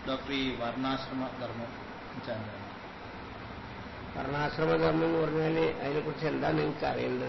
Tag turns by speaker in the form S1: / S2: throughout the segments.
S1: Doctor ഈ വർണ്ണാശ്രമ ധർമ്മം വെച്ചാൽ എന്താണ്?
S2: വർണ്ണാശ്രമധർമ്മം എന്ന് പറഞ്ഞാൽ അതിനെക്കുറിച്ച് എന്താ നിങ്ങൾക്ക് അറിയേണ്ടത്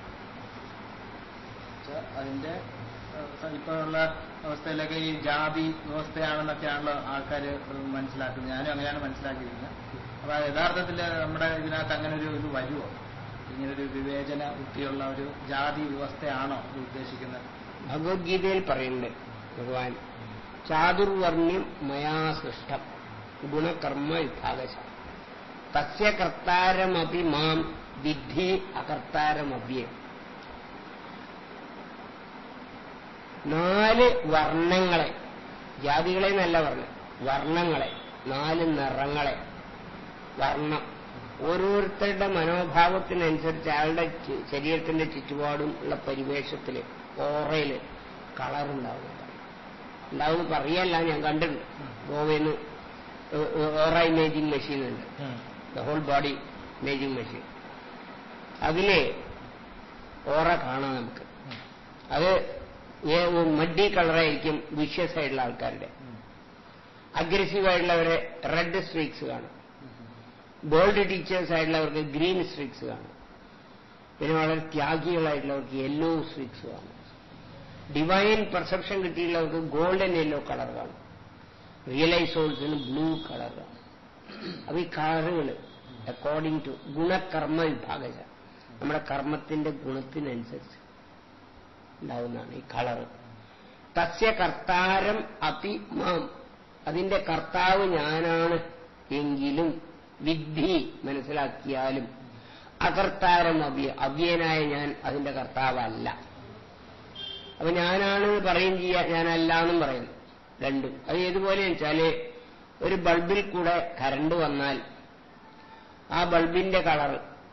S1: വെച്ചാൽ അതിന്റെ ഇപ്പോഴുള്ള അവസ്ഥയിലൊക്കെ ഈ ജാതി വ്യവസ്ഥയാണെന്നൊക്കെയാണല്ലോ ആൾക്കാർ മനസ്സിലാക്കുന്നത് ഞാനും അങ്ങനെയാണ് മനസ്സിലാക്കിയിരിക്കുന്നത് അപ്പൊ അത് യഥാർത്ഥത്തിൽ നമ്മുടെ ഇതിനകത്ത് അങ്ങനെ ഒരു ഇത് വരുമോ ഇങ്ങനൊരു വിവേചന ബുദ്ധിയുള്ള ഒരു ജാതി വ്യവസ്ഥയാണോ ഇത് ഉദ്ദേശിക്കുന്നത്
S2: ഭഗവത്ഗീതയിൽ പറയുന്നുണ്ട് ഭഗവാൻ ചാതുർവർണ്ണ്യം മയാ സൃഷ്ടം ഗുണകർമ്മ വിഭാഗശ തസ്യ കർത്താരമപി മാം വിദ്ധി അകർത്താരമഭ്യം നാല് വർണ്ണങ്ങളെ ജാതികളെ എന്നല്ല പറഞ്ഞു വർണ്ണങ്ങളെ നാല് നിറങ്ങളെ വർണ്ണം ഓരോരുത്തരുടെ മനോഭാവത്തിനനുസരിച്ച് അയാളുടെ ചി- ശരീരത്തിന്റെ ചുറ്റുപാടും ഉള്ള പരിവേഷത്തില് ഓറയില് കളർ ഉണ്ടാവും ഉണ്ടാവും പറയല്ല ഞാൻ കണ്ടിട്ടുണ്ട് ഗോവയിൽ ഓറ ഇമേജിംഗ് മെഷീൻ ഉണ്ട് the whole body imaging machine അതില് ഓറ കാണാം നമുക്ക് അത് മഡി കളറായിരിക്കും വിഷ്യസ് ആയിട്ടുള്ള ആൾക്കാരുടെ അഗ്രസീവ് ആയിട്ടുള്ളവരെ റെഡ് സ്ട്രീക്സ് കാണും ബോൾഡ് ടീച്ചേഴ്സ് ആയിട്ടുള്ളവർക്ക് ഗ്രീൻ സ്ട്രീക്സ് കാണും പിന്നെ വളരെ ത്യാഗികളായിട്ടുള്ളവർക്ക് യെല്ലോ സ്ട്രീക്സ് കാണും ഡിവൈൻ പെർസെപ്ഷൻ കിട്ടിയുള്ളവർക്ക് ഗോൾഡൻ യെല്ലോ കളർ കാണും റിയലൈസ് സോൾസിന് ബ്ലൂ കളർ കാണും അപ്പൊ ഈ കളറുകൾ അക്കോർഡിംഗ് ടു ഗുണകർമ്മ വിഭാഗജ നമ്മുടെ കർമ്മത്തിന്റെ ഗുണത്തിനനുസരിച്ച് ഉണ്ടാവുന്നതാണ് ഈ കളർ തസ്യ കർത്താരം അതി മാം അതിന്റെ കർത്താവ് ഞാനാണ് എങ്കിലും വിദ്ധി മനസ്സിലാക്കിയാലും അകർത്താരം അവ്യ അവ്യനായ ഞാൻ അതിന്റെ കർത്താവല്ല അപ്പൊ ഞാനാണ് പറയും ചെയ്യാ ഞാനല്ല എന്നും പറയുന്നു രണ്ടും അത് ഏതുപോലെ വെച്ചാല് ഒരു ബൾബിൽ കൂടെ കരണ്ട് വന്നാൽ ആ ബൾബിന്റെ കളർ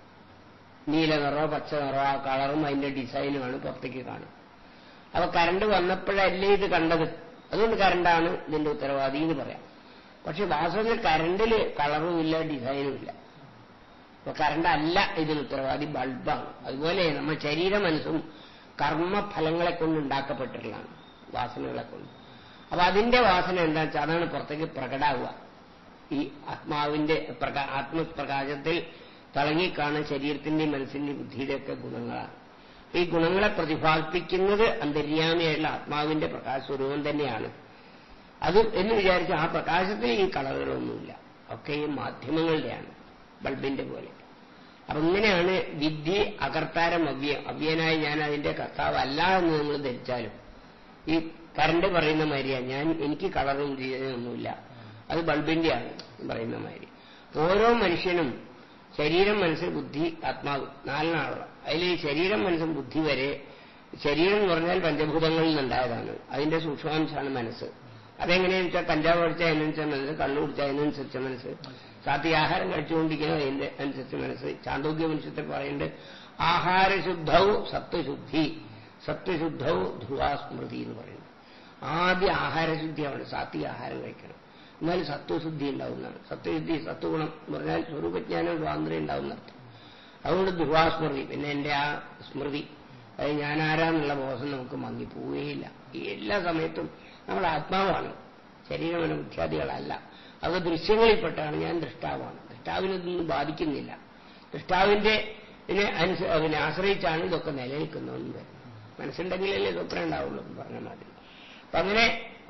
S2: നീല നിറോ പച്ച നിറോ ആ കളറും അതിന്റെ ഡിസൈനുമാണ് പുറത്തേക്ക് കാണും അപ്പൊ കരണ്ട് വന്നപ്പോഴല്ലേ ഇത് കണ്ടത് അതുകൊണ്ട് കരണ്ടാണ് ഇതിന്റെ ഉത്തരവാദി എന്ന് പറയാം പക്ഷെ വാസ്തവത്തിൽ കരണ്ടില് കളറും ഇല്ല ഡിസൈനും ഇല്ല അപ്പൊ കരണ്ട് അല്ല ഇതിന് ഉത്തരവാദി ബൾബാണ് അതുപോലെ നമ്മുടെ ശരീര മനസ്സും കർമ്മഫലങ്ങളെ കൊണ്ട് ഉണ്ടാക്കപ്പെട്ടിട്ടുള്ളതാണ് വാസനകളെ കൊണ്ട് അപ്പൊ അതിന്റെ വാസന എന്താ വെച്ചാൽ അതാണ് പുറത്തേക്ക് പ്രകടാവുക ഈ ആത്മാവിന്റെ പ്രകാ ആത്മപ്രകാശത്തിൽ തിളങ്ങിക്കാണുന്ന ശരീരത്തിന്റെയും മനസ്സിന്റെയും ബുദ്ധിയുടെയൊക്കെ ഗുണങ്ങളാണ് ഈ ഗുണങ്ങളെ പ്രതിഫലിപ്പിക്കുന്നത് അന്തര്യാമിയായിട്ടുള്ള ആത്മാവിന്റെ പ്രകാശസ്വരൂപം തന്നെയാണ് അത് എന്ന് വിചാരിച്ച് ആ പ്രകാശത്തിൽ ഈ കളറുകളൊന്നുമില്ല ഒക്കെ ഈ മാധ്യമങ്ങളുടെയാണ് ബൾബിന്റെ പോലെ അപ്പൊ ഇങ്ങനെയാണ് വിദ്ധി അകർത്താരം അവ്യ അവ്യനായി ഞാൻ അതിന്റെ കർത്താവ് അല്ല എന്ന് നിങ്ങൾ ധരിച്ചാലും ഈ കറണ്ട് പറയുന്ന മാതിരിയാണ് ഞാൻ എനിക്ക് കളറും ഒന്നുമില്ല അത് ബൾബിന്റെയാണ് പറയുന്ന മാതിരി ഓരോ മനുഷ്യനും ശരീരം മനസ്സ് ബുദ്ധി ആത്മാവ് നാലിനാണുള്ള അതിൽ ഈ ശരീരം മനസ്സും ബുദ്ധി വരെ ശരീരം എന്ന് പറഞ്ഞാൽ പഞ്ചഭൂതങ്ങളിൽ നിന്നുണ്ടായതാണ് അതിന്റെ സൂക്ഷ്മാംശമാണ് മനസ്സ് അതെങ്ങനെയാണെന്ന് വെച്ചാൽ കഞ്ചാവ് കഴിച്ചാൽ അതിനനുസരിച്ച മനസ്സ് കള്ളു കുടിച്ചാൽ അതിനനുസരിച്ച മനസ്സ് സാത്വികാഹാരം കഴിച്ചുകൊണ്ടിരിക്കണം അതിന്റെ അനുസരിച്ച് മനസ്സ് ചാന്തോഗ്യ മനുഷ്യത്തിൽ പറയുന്നുണ്ട് ആഹാരശുദ്ധവും സത്വശുദ്ധി സത്വശുദ്ധവും ധ്രുവാസ്മൃതി എന്ന് പറയുന്നു ആദ്യം ആഹാരശുദ്ധിയാണ് സാത്വിക ആഹാരം കഴിക്കണം എന്നാൽ സത്വശുദ്ധി ഉണ്ടാവുന്നതാണ് സത്വശുദ്ധി സത്വഗുണം എന്ന് പറഞ്ഞാൽ സ്വരൂപജ്ഞാനം സ്വാതന്ത്ര്യം ഉണ്ടാവുന്ന അർത്ഥം അതുകൊണ്ട് ധ്രുവാസ്മൃതി പിന്നെ എന്റെ ആ സ്മൃതി അത് ഞാനാരാന്നുള്ള ബോധം നമുക്ക് മങ്ങിപ്പോവുകയില്ല ഈ എല്ലാ സമയത്തും നമ്മൾ ആത്മാവാണ് ശരീരമന ബുദ്ധ്യാദികളല്ല അത് ദൃശ്യങ്ങളിൽപ്പെട്ടാണ് ഞാൻ ദൃഷ്ടാവാണ് ദൃഷ്ടാവിനൊന്നും ബാധിക്കുന്നില്ല ദൃഷ്ടാവിന്റെ ഇതിനെ അനുസ അതിനെ ആശ്രയിച്ചാണ് ഇതൊക്കെ നിലനിൽക്കുന്നതെന്ന് വരുന്നത് മനസ്സുണ്ടെങ്കിലല്ലേ ഇതൊക്കെ ഉണ്ടാവുള്ളൂ എന്ന് പറഞ്ഞ മാതിരി അപ്പൊ അങ്ങനെ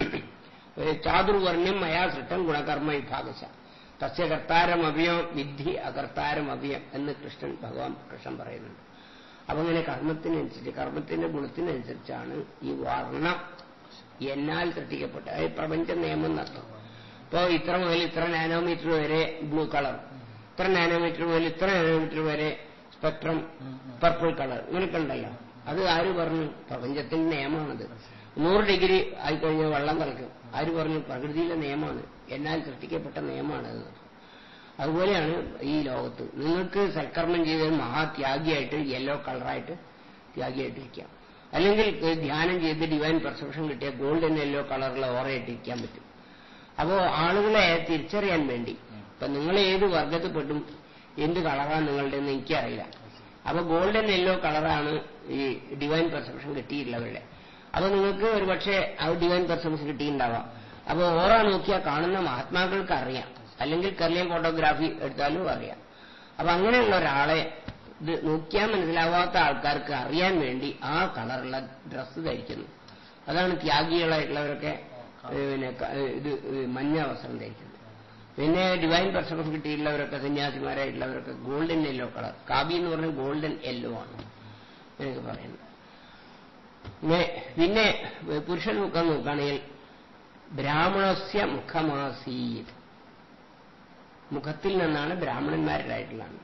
S2: ചാതുർവർണ്ണ്യം മയാ സൃഷ്ടം ഗുണകർമ്മ വിഭാഗശ തസ്യ കർത്താരമഭയം വിദ്ധി അകർത്താരമഭയം എന്ന് കൃഷ്ണൻ ഭഗവാൻ കൃഷ്ണൻ പറയുന്നുണ്ട് അപ്പൊ അങ്ങനെ കർമ്മത്തിനനുസരിച്ച് കർമ്മത്തിന്റെ ഗുണത്തിനനുസരിച്ചാണ് ഈ വർണ്ണം എന്നാൽ സൃഷ്ടിക്കപ്പെട്ടത് അതായത് പ്രപഞ്ച നിയമം എന്നർത്ഥം ഇപ്പോ ഇത്ര മുതൽ ഇത്ര നാനോമീറ്റർ വരെ ബ്ലൂ കളർ ഇത്ര നാനോമീറ്റർ മുതൽ ഇത്ര നാനോമീറ്റർ വരെ സ്പെക്ട്രം പർപ്പിൾ കളർ ഇങ്ങനെയൊക്കെ ഉണ്ടല്ലോ അത് ആര് പറഞ്ഞു പ്രപഞ്ചത്തിന്റെ നിയമമാണത് നൂറ് ഡിഗ്രി ആയിക്കഴിഞ്ഞാൽ വെള്ളം തിളക്കും ആര് പറഞ്ഞു പ്രകൃതിയിലെ നിയമമാണ് എന്നാൽ സൃഷ്ടിക്കപ്പെട്ട നിയമമാണ് അത് അതുപോലെയാണ് ഈ ലോകത്ത് നിങ്ങൾക്ക് സൽക്കർമ്മം ചെയ്ത് മഹാത്യാഗിയായിട്ട് യെല്ലോ കളറായിട്ട് ത്യാഗിയായിട്ടിരിക്കാം അല്ലെങ്കിൽ ധ്യാനം ചെയ്ത് ഡിവൈൻ പെർസെപ്ഷൻ കിട്ടിയ ഗോൾഡൻ യെല്ലോ കളറുള്ള ഓറയായിട്ടിരിക്കാൻ പറ്റും അപ്പോ ആളുകളെ തിരിച്ചറിയാൻ വേണ്ടി ഇപ്പൊ നിങ്ങൾ ഏത് വർഗത്തിൽപ്പെട്ടും എന്ത് കളറാണ് നിങ്ങളുടെ എന്ന് എനിക്കറിയില്ല അപ്പൊ ഗോൾഡൻ യെല്ലോ കളറാണ് ഈ ഡിവൈൻ പെർസെപ്ഷൻ കിട്ടിയിട്ടുള്ളവരുടെ അപ്പൊ നിങ്ങൾക്ക് ഒരു പക്ഷേ ആ ഡിവൈൻ പെർസെപ്ഷൻ കിട്ടിയിട്ടുണ്ടാവാം അപ്പൊ ഓറ നോക്കിയാൽ കാണുന്ന മഹാത്മാക്കൾക്ക് അറിയാം അല്ലെങ്കിൽ കർലിയൻ ഫോട്ടോഗ്രാഫി എടുത്താലും അറിയാം അപ്പൊ അങ്ങനെയുള്ള ഒരാളെ ഇത് നോക്കിയാൽ മനസ്സിലാവാത്ത ആൾക്കാർക്ക് അറിയാൻ വേണ്ടി ആ കളറുള്ള ഡ്രസ്സ് ധരിക്കുന്നു അതാണ് ത്യാഗികളായിട്ടുള്ളവരൊക്കെ ഏഹ്, പിന്നെ ക- ഏഹ്, ഇത് ഏഹ്, മഞ്ഞ വസ്ത്രം ധരിക്കുന്നത് പിന്നെ ഡിവൈൻ പെർസെപ്ഷൻ കിട്ടിയിട്ടുള്ളവരൊക്കെ സന്യാസിമാരായിട്ടുള്ളവരൊക്കെ ഗോൾഡൻ യെല്ലോ കളർ കാബി എന്ന് പറഞ്ഞാൽ ഗോൾഡൻ യെല്ലോ ആണ് എനിക്ക് പറയുന്നത് പിന്നെ പിന്നെ പുരുഷൻ മുഖം നോക്കുകയാണെങ്കിൽ ബ്രാഹ്മണസ്യ മുഖമാസീത് മുഖത്തിൽ നിന്നാണ് ബ്രാഹ്മണന്മാരുടേതായിട്ടുള്ളതാണ്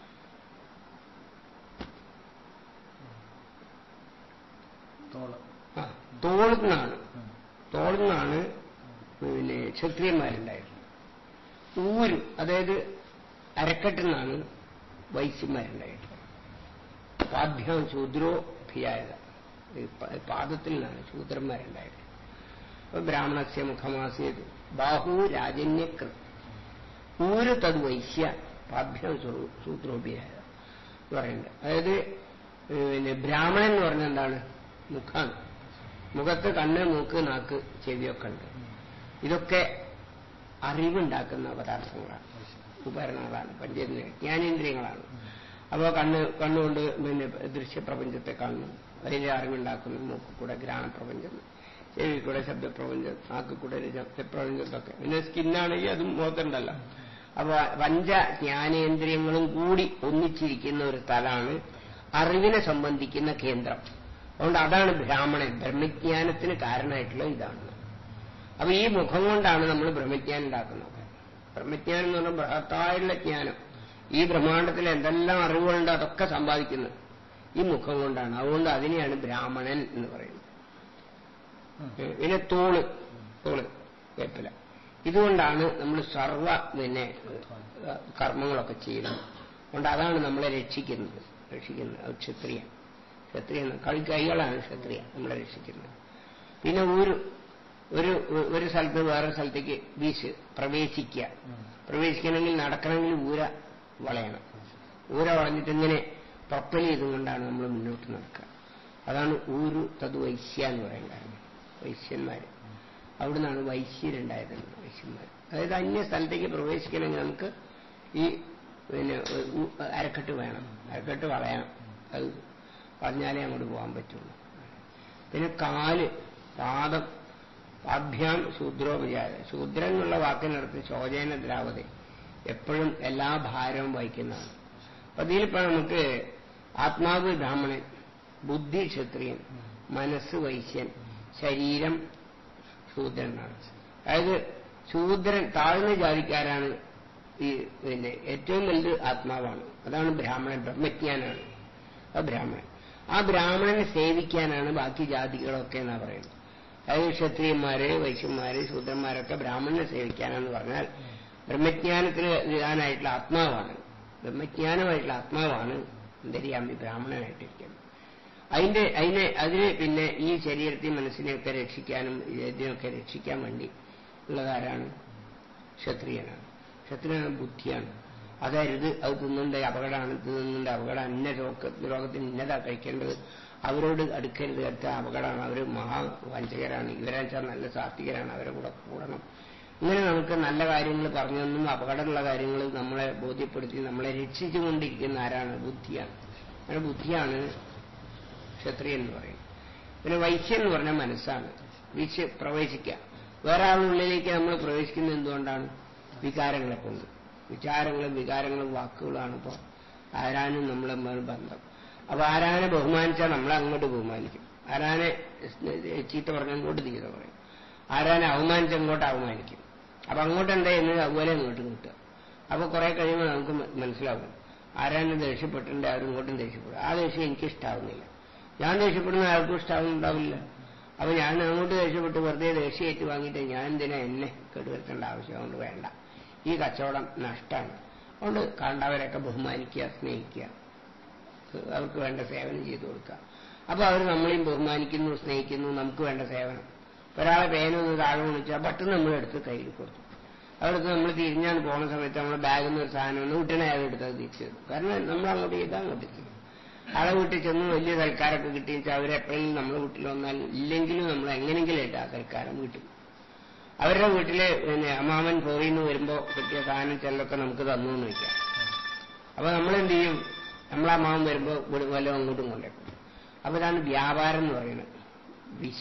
S1: തോള്
S2: ആ, തോളിൽ നിന്നാണ്
S1: ഉം.
S2: തോളിൽ നിന്നാണ് പിന്നെ ക്ഷത്രിയന്മാരുണ്ടായിരുന്നത് ഊരു അതായത് അരക്കെട്ടിൽ നിന്നാണ് വൈശ്യന്മാരുണ്ടായിട്ടുള്ളത് പാഭ്യം ശൂദ്രോ ഭിയായത ഈ പ- പാദത്തിൽ നിന്നാണ് ശൂദ്രന്മാരുണ്ടായത് അപ്പൊ ബ്രാഹ്മണസ്യ മുഖമാസിയത് ബാഹു രാജന്യകൃ ഊരു തത് വൈശ്യ പാഭ്യം ശൂ- ശൂദ്രോഭിയായ എന്ന് പറയുന്നത് അതായത് ഏഹ്, പിന്നെ ബ്രാഹ്മണൻ എന്ന് പറഞ്ഞാൽ എന്താണ് മുഖാണ് മുഖത്ത് കണ്ണ് മൂക്ക് നാക്ക് ചെവിയൊക്കെ ഉണ്ട് ഇതൊക്കെ അറിവുണ്ടാക്കുന്ന പദാർത്ഥങ്ങളാണ് ഉപകരണങ്ങളാണ് പഞ്ചേന്ദ്രിയ ജ്ഞാനേന്ദ്രിയങ്ങളാണ് അപ്പോൾ കണ്ണ് കണ്ണുകൊണ്ട് പിന്നെ ദൃശ്യപ്രപഞ്ചത്തെ കാണുന്നു അതിന്റെ അറിവുണ്ടാക്കുന്നു മൂക്ക് കൂടെ ഗ്രാണപ്രപഞ്ചം ചെവി കൂടെ ശബ്ദപ്രപഞ്ചം നാക്ക് കൂടെ ശബ്ദപ്രപഞ്ചത്തൊക്കെ പിന്നെ സ്കിന്നാണെങ്കിൽ അതും മുഖത്തുണ്ടല്ലോ അപ്പൊ പഞ്ച ജ്ഞാനേന്ദ്രിയങ്ങളും കൂടി ഒന്നിച്ചിരിക്കുന്ന ഒരു സ്ഥലമാണ് അറിവിനെ സംബന്ധിക്കുന്ന കേന്ദ്രം അതുകൊണ്ട് അതാണ് ബ്രാഹ്മണൻ ബ്രഹ്മജ്ഞാനത്തിന് കാരണമായിട്ടുള്ള ഇതാണ് അപ്പൊ ഈ മുഖം കൊണ്ടാണ് നമ്മൾ ബ്രഹ്മജ്ഞാനം ഉണ്ടാക്കുന്നത് ബ്രഹ്മജ്ഞാനം എന്ന് പറഞ്ഞാൽ ബൃഹത്തായുള്ള ജ്ഞാനം ഈ ബ്രഹ്മാണ്ടത്തിൽ എന്തെല്ലാം അറിവുകളുണ്ടോ അതൊക്കെ സമ്പാദിക്കുന്നത് ഈ മുഖം കൊണ്ടാണ് അതുകൊണ്ട് അതിനെയാണ് ബ്രാഹ്മണൻ എന്ന് പറയുന്നത്
S1: ഉം.
S2: ഏ, പിന്നെ തോള് തോള് വേപ്പില ഇതുകൊണ്ടാണ് നമ്മൾ സർവ പിന്നെ ഏ, കർമ്മങ്ങളൊക്കെ ചെയ്യുന്നത് അതുകൊണ്ട് അതാണ് നമ്മളെ രക്ഷിക്കുന്നത് രക്ഷിക്കുന്നത് അത് ക്ഷത്രിയ ക്ഷത്രിയ കളി കൈകളാണ് ക്ഷത്രിയ നമ്മളെ രക്ഷിക്കുന്നത് പിന്നെ ഒരു ഒരു ഒരു സ്ഥലത്ത് വേറെ സ്ഥലത്തേക്ക് വീശ് പ്രവേശിക്കുക
S1: ഉം.
S2: പ്രവേശിക്കണമെങ്കിൽ നടക്കണമെങ്കിൽ ഊര വളയണം ഊര വളഞ്ഞിട്ട് ഇങ്ങനെ പ്രൊപ്പൽ ചെയ്തുകൊണ്ടാണ് നമ്മൾ മുന്നോട്ട് നടക്കുക അതാണ് ഊരു തത് വൈശ്യ എന്ന് പറയുന്നത് വൈശ്യന്മാര് അവിടുന്നാണ് വൈശ്യരുണ്ടായത് വൈശ്യന്മാർ അതായത് അന്യ സ്ഥലത്തേക്ക് പ്രവേശിക്കണമെങ്കിൽ നമുക്ക് ഈ പിന്നെ ഉ- അരക്കെട്ട് വേണം അരക്കെട്ട് വളയണം അത് പറഞ്ഞാലേ അങ്ങോട്ട് പോകാൻ പറ്റുള്ളൂ പിന്നെ കാല് പാദം പാഭ്യാം ശൂദ്രോപചാര ശൂദ്രൻ എന്നുള്ള വാക്കിനടുത്ത് ശോചന ദ്രാവത എപ്പോഴും എല്ലാ ഭാരവും വഹിക്കുന്നതാണ് അപ്പൊ ഇതിലിപ്പോ നമുക്ക് ആത്മാവ് ബ്രാഹ്മണൻ ബുദ്ധി ക്ഷത്രിയൻ മനസ്സ് വൈശ്യൻ ശരീരം ശൂദ്രനാണ് അതായത് ശൂദ്രൻ താഴ്ന്ന ജാതിക്കാരാണ് ഈ പിന്നെ ഏറ്റവും വലുത് ആത്മാവാണ് അതാണ് ബ്രാഹ്മണൻ ബ്രഹ്മജ്ഞാനാണ് അത് ബ്രാഹ്മണൻ ആ ബ്രാഹ്മണനെ സേവിക്കാനാണ് ബാക്കി ജാതികളൊക്കെ എന്നാ പറയുന്നത് അതായത് ക്ഷത്രിയന്മാര് വൈശ്യന്മാര് ശൂദ്രന്മാരൊക്കെ ബ്രാഹ്മണനെ സേവിക്കാനെന്ന് പറഞ്ഞാൽ ബ്രഹ്മജ്ഞാനത്തിന് വിധാനായിട്ടുള്ള ആത്മാവാണ് ബ്രഹ്മജ്ഞാനമായിട്ടുള്ള ആത്മാവാണ് അന്തര്യാമി ബ്രാഹ്മണനായിട്ടിരിക്കുന്നത് അതിന്റെ അതിനെ അതിന് പിന്നെ ഈ ശരീരത്തെ മനസ്സിനെയൊക്കെ രക്ഷിക്കാനും ഇതിനൊക്കെ രക്ഷിക്കാൻ വേണ്ടി ഉള്ളതാരാണ് ക്ഷത്രിയനാണ് ക്ഷത്രിയനാണ് ബുദ്ധിയാണ് അതരുത് അത് തിന്നുണ്ട് അപകടമാണ് തിന്നുണ്ട് അപകടം ഇന്ന രോഗ രോഗത്തിന് ഇന്നതാ കഴിക്കേണ്ടത് അവരോട് അടുക്കരുത് അടുത്ത അപകടമാണ് അവർ മഹാവഞ്ചകരാണ് ഇവരാച്ചാൽ നല്ല സാത്വികരാണ് അവരെ കൂടെ കൂടണം ഇങ്ങനെ നമുക്ക് നല്ല കാര്യങ്ങൾ പറഞ്ഞൊന്നും അപകടമുള്ള കാര്യങ്ങൾ നമ്മളെ ബോധ്യപ്പെടുത്തി നമ്മളെ രക്ഷിച്ചുകൊണ്ടിരിക്കുന്ന ആരാണ് ബുദ്ധിയാണ് അങ്ങനെ ബുദ്ധിയാണ് ക്ഷത്രിയൻ എന്ന് പറയും പിന്നെ വൈശ്യൻ എന്ന് പറഞ്ഞാൽ മനസ്സാണ് വീശ് പ്രവേശിക്കുക വേറെ ആളുള്ളിലേക്ക് നമ്മൾ പ്രവേശിക്കുന്നത് എന്തുകൊണ്ടാണ് വികാരങ്ങളെ കൊണ്ട് വിചാരങ്ങളും വികാരങ്ങളും വാക്കുകളാണ് ഇപ്പോൾ ആരാനും നമ്മളെ തമ്മിൽ ബന്ധം അപ്പൊ ആരാനെ ബഹുമാനിച്ചാൽ നമ്മളെ അങ്ങോട്ട് ബഹുമാനിക്കും ആരാനെ ചീത്ത പറഞ്ഞ അങ്ങോട്ട് ചീത്ത പറയും ആരാനെ അവമാനിച്ച അങ്ങോട്ട് അവമാനിക്കും അപ്പൊ അങ്ങോട്ട് എന്താ ചെയ്യുന്നത് അതുപോലെ അങ്ങോട്ട് കിട്ടുക അപ്പൊ കുറെ കഴിയുമ്പോൾ നമുക്ക് മ- മനസ്സിലാവും ആരാനെ ദേഷ്യപ്പെട്ടിട്ടുണ്ട് അവരും ഇങ്ങോട്ടും ദേഷ്യപ്പെടും ആ ദേഷ്യം എനിക്ക് ഇഷ്ടാവുന്നില്ല ഞാൻ ദേഷ്യപ്പെടുന്ന ആർക്കും ഇഷ്ടാവുന്നുണ്ടാവില്ല അപ്പൊ ഞാൻ അങ്ങോട്ട് ദേഷ്യപ്പെട്ട് വെറുതെ ദേഷ്യം ഏറ്റു വാങ്ങിയിട്ട് ഞാൻ എന്തിനാ എന്നെ കെടുവരുത്തേണ്ട ആവശ്യം അതുകൊണ്ട് വേണ്ട ഈ കച്ചവടം നഷ്ടമാണ് അതുകൊണ്ട് കണ്ടവരൊക്കെ ബഹുമാനിക്കുക സ്നേഹിക്കുക അവർക്ക് വേണ്ട സേവനം ചെയ്തു കൊടുക്കുക അപ്പൊ അവർ നമ്മളെയും ബഹുമാനിക്കുന്നു സ്നേഹിക്കുന്നു നമുക്ക് വേണ്ട സേവനം ഒരാളെ പേനൊന്ന് താഴെ വിളിച്ചാൽ പെട്ടെന്ന് നമ്മൾ എടുത്ത് കയ്യിൽ കൊടുത്തു അവിടുത്തെ നമ്മൾ തിരിഞ്ഞാണ് പോണ സമയത്ത് നമ്മുടെ ബാഗിൽ നിന്ന് ഒരു സാധനം ഒന്ന് വീട്ടിനെ അയാൾ എടുത്തത് തിരിച്ചു തരും കാരണം നമ്മൾ അങ്ങോട്ട് ചെയ്താൽ അങ്ങോട്ട് ചെയ്യും ആളെ വീട്ടിൽ ചെന്ന് വലിയ സൽക്കാരമൊക്കെ കിട്ടിയെന്ന് വെച്ചാൽ അവരെപ്പോഴെങ്കിലും നമ്മുടെ വീട്ടിൽ വന്നാൽ ഇല്ലെങ്കിലും നമ്മൾ എങ്ങനെയെങ്കിലും ആയിട്ട് ആ സൽക്കാരം കിട്ടും അവരുടെ വീട്ടില് പിന്നെ അമ്മാമൻ പോയി എന്ന് വരുമ്പോ കിട്ടിയ സാധനം ചിലതൊക്കെ നമുക്ക് തന്നു എന്ന് വെക്കാം അപ്പൊ നമ്മൾ എന്ത് ചെയ്യും നമ്മളെ അമ്മാവൻ വരുമ്പോ ഇവിടെ വല്ലതും അങ്ങോട്ടും കൊണ്ടേക്കും അപ്പൊ ഇതാണ് വ്യാപാരം എന്ന് പറയുന്നത് വിശ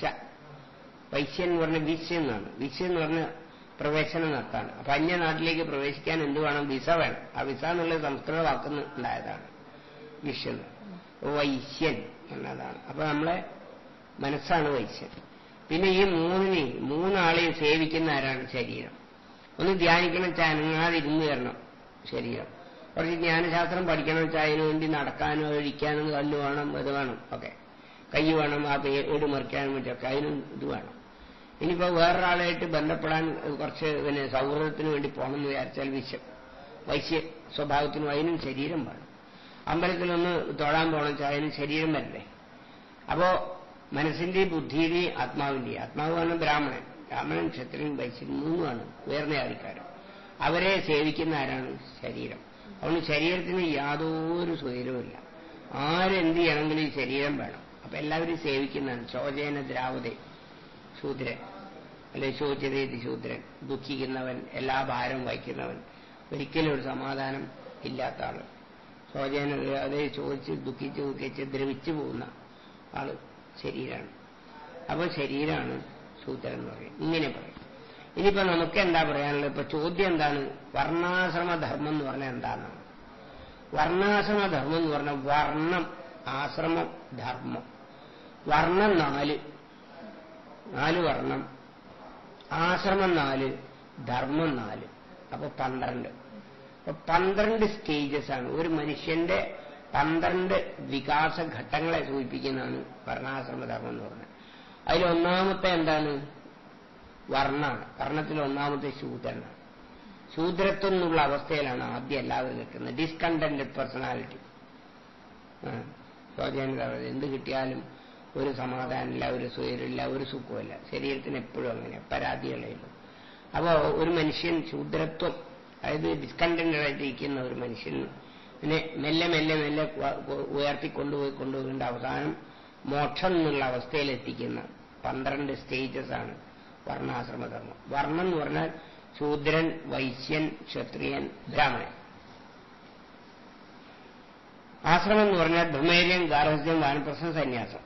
S2: വൈശ്യൻ എന്ന് പറഞ്ഞ വിശ എന്നാണ് വിശ എന്ന് പറഞ്ഞ പ്രവേശനം നടത്താണ് അപ്പൊ അന്യ നാട്ടിലേക്ക് പ്രവേശിക്കാൻ എന്ത് വേണം വിസ വേണം ആ വിസ എന്നുള്ളത് സംസ്കൃത വാക്കുന്ന് ഉണ്ടായതാണ് വിഷ് വൈശ്യൻ എന്നതാണ് അപ്പൊ നമ്മളെ മനസ്സാണ് വൈശ്യൻ പിന്നെ ഈ മൂന്നിനെയും മൂന്നാളെയും സേവിക്കുന്ന ആരാണ് ശരീരം ഒന്ന് ധ്യാനിക്കണം വെച്ചാൽ അനങ്ങാതിരുന്ന് തരണം ശരീരം കുറച്ച് ജ്ഞാനശാസ്ത്രം പഠിക്കണം വെച്ചാൽ അതിനു വേണ്ടി നടക്കാനോ ഒഴിക്കാനും കല്ല് വേണം ഇത് വേണം ഒക്കെ കൈ വേണം ആ പേട് മറിക്കാനും മറ്റൊക്കെ അതിനും ഇത് വേണം ഇനിയിപ്പോ വേറൊരാളായിട്ട് ബന്ധപ്പെടാൻ കുറച്ച് പിന്നെ സൗഹൃദത്തിന് വേണ്ടി പോകണം എന്ന് വിചാരിച്ചാൽ വിശ്വം വൈശ്യ സ്വഭാവത്തിനും അതിനും ശരീരം വേണം അമ്പലത്തിലൊന്ന് തൊഴാൻ പോകണം വെച്ചാൽ അതിനും ശരീരം വരണ്ടേ അപ്പോ മനസ്സിന്റെയും ബുദ്ധിയുടെയും ആത്മാവിന്റെയും ആത്മാവ് പറഞ്ഞ ബ്രാഹ്മണൻ ബ്രാഹ്മണൻ ക്ഷത്രിയൻ വൈശ്യൻ മൂന്നുമാണ് ഉയർന്ന ആൾക്കാരൻ അവരെ സേവിക്കുന്ന ആരാണ് ശരീരം അതുകൊണ്ട് ശരീരത്തിന് യാതൊരു സ്വൈരവുമില്ല ആരെന്ത് ചെയ്യണമെങ്കിലും ഈ ശരീരം വേണം അപ്പൊ എല്ലാവരും സേവിക്കുന്നതാണ് ശോചേന ദ്രാവതേ ശൂദ്രൻ അല്ലെ ശോചരേതി ശൂദ്രൻ ദുഃഖിക്കുന്നവൻ എല്ലാ ഭാരവും വഹിക്കുന്നവൻ ഒരിക്കലും ഒരു സമാധാനം ഇല്ലാത്ത ആള് ശോചേന അതേ ചോദിച്ച് ദുഃഖിച്ച് ദുഃഖിച്ച് ദ്രവിച്ചു പോകുന്ന ആള് ശരീരമാണ് അപ്പൊ ശരീരമാണ് ശൂദ്രൻ എന്ന് പറയും ഇങ്ങനെ പറയും ഇനിയിപ്പോ നമുക്ക് എന്താ പറയാനുള്ളത് ഇപ്പൊ ചോദ്യം എന്താണ് വർണ്ണാശ്രമധർമ്മം എന്ന് പറഞ്ഞാൽ എന്താണെന്നാണ് വർണ്ണാശ്രമധർമ്മം എന്ന് പറഞ്ഞാൽ വർണ്ണം ആശ്രമം ധർമ്മം വർണ്ണം നാല് നാല് വർണ്ണം ആശ്രമം നാല് ധർമ്മം നാല് അപ്പൊ പന്ത്രണ്ട് അപ്പൊ പന്ത്രണ്ട് സ്റ്റേജസ് ആണ് ഒരു മനുഷ്യന്റെ പന്ത്രണ്ട് വികാസ ഘട്ടങ്ങളെ സൂചിപ്പിക്കുന്നതാണ് വർണ്ണാശ്രമധർമ്മം എന്ന് പറഞ്ഞത് അതിൽ ഒന്നാമത്തെ എന്താണ് വർണ്ണാണ് വർണ്ണത്തിൽ ഒന്നാമത്തെ ശൂദ്രനാണ് ശൂദ്രത്വം എന്നുള്ള അവസ്ഥയിലാണ് ആദ്യം എല്ലാവരും നിൽക്കുന്നത് ഡിസ്കണ്ടന്റഡ് പേഴ്സണാലിറ്റി ശോചനത എന്ത് കിട്ടിയാലും ഒരു സമാധാനമില്ല ഒരു സ്വയരില്ല ഒരു സുഖമില്ല ശരീരത്തിന് എപ്പോഴും അങ്ങനെ പരാതികളേ ഉള്ളൂ അപ്പോ ഒരു മനുഷ്യൻ ശൂദ്രത്വം അതായത് ഡിസ്കണ്ടന്റഡ് ആയിട്ടിരിക്കുന്ന ഒരു മനുഷ്യൻ പിന്നെ മെല്ലെ മെല്ലെ മെല്ലെ ഉയർത്തി കൊണ്ടുപോയി കൊണ്ടുപോകേണ്ട അവസാനം മോക്ഷം എന്നുള്ള അവസ്ഥയിൽ എത്തിക്കുന്ന പന്ത്രണ്ട് സ്റ്റേജസ് ആണ് വർണ്ണാശ്രമധർമ്മം വർണ്ണം എന്ന് പറഞ്ഞാൽ ശൂദ്രൻ വൈശ്യൻ ക്ഷത്രിയൻ ബ്രാഹ്മണൻ ആശ്രമം എന്ന് പറഞ്ഞാൽ ബ്രഹ്മേര്യം ഗാർഹസ്ഥ്യം വാനപ്രസം സന്യാസം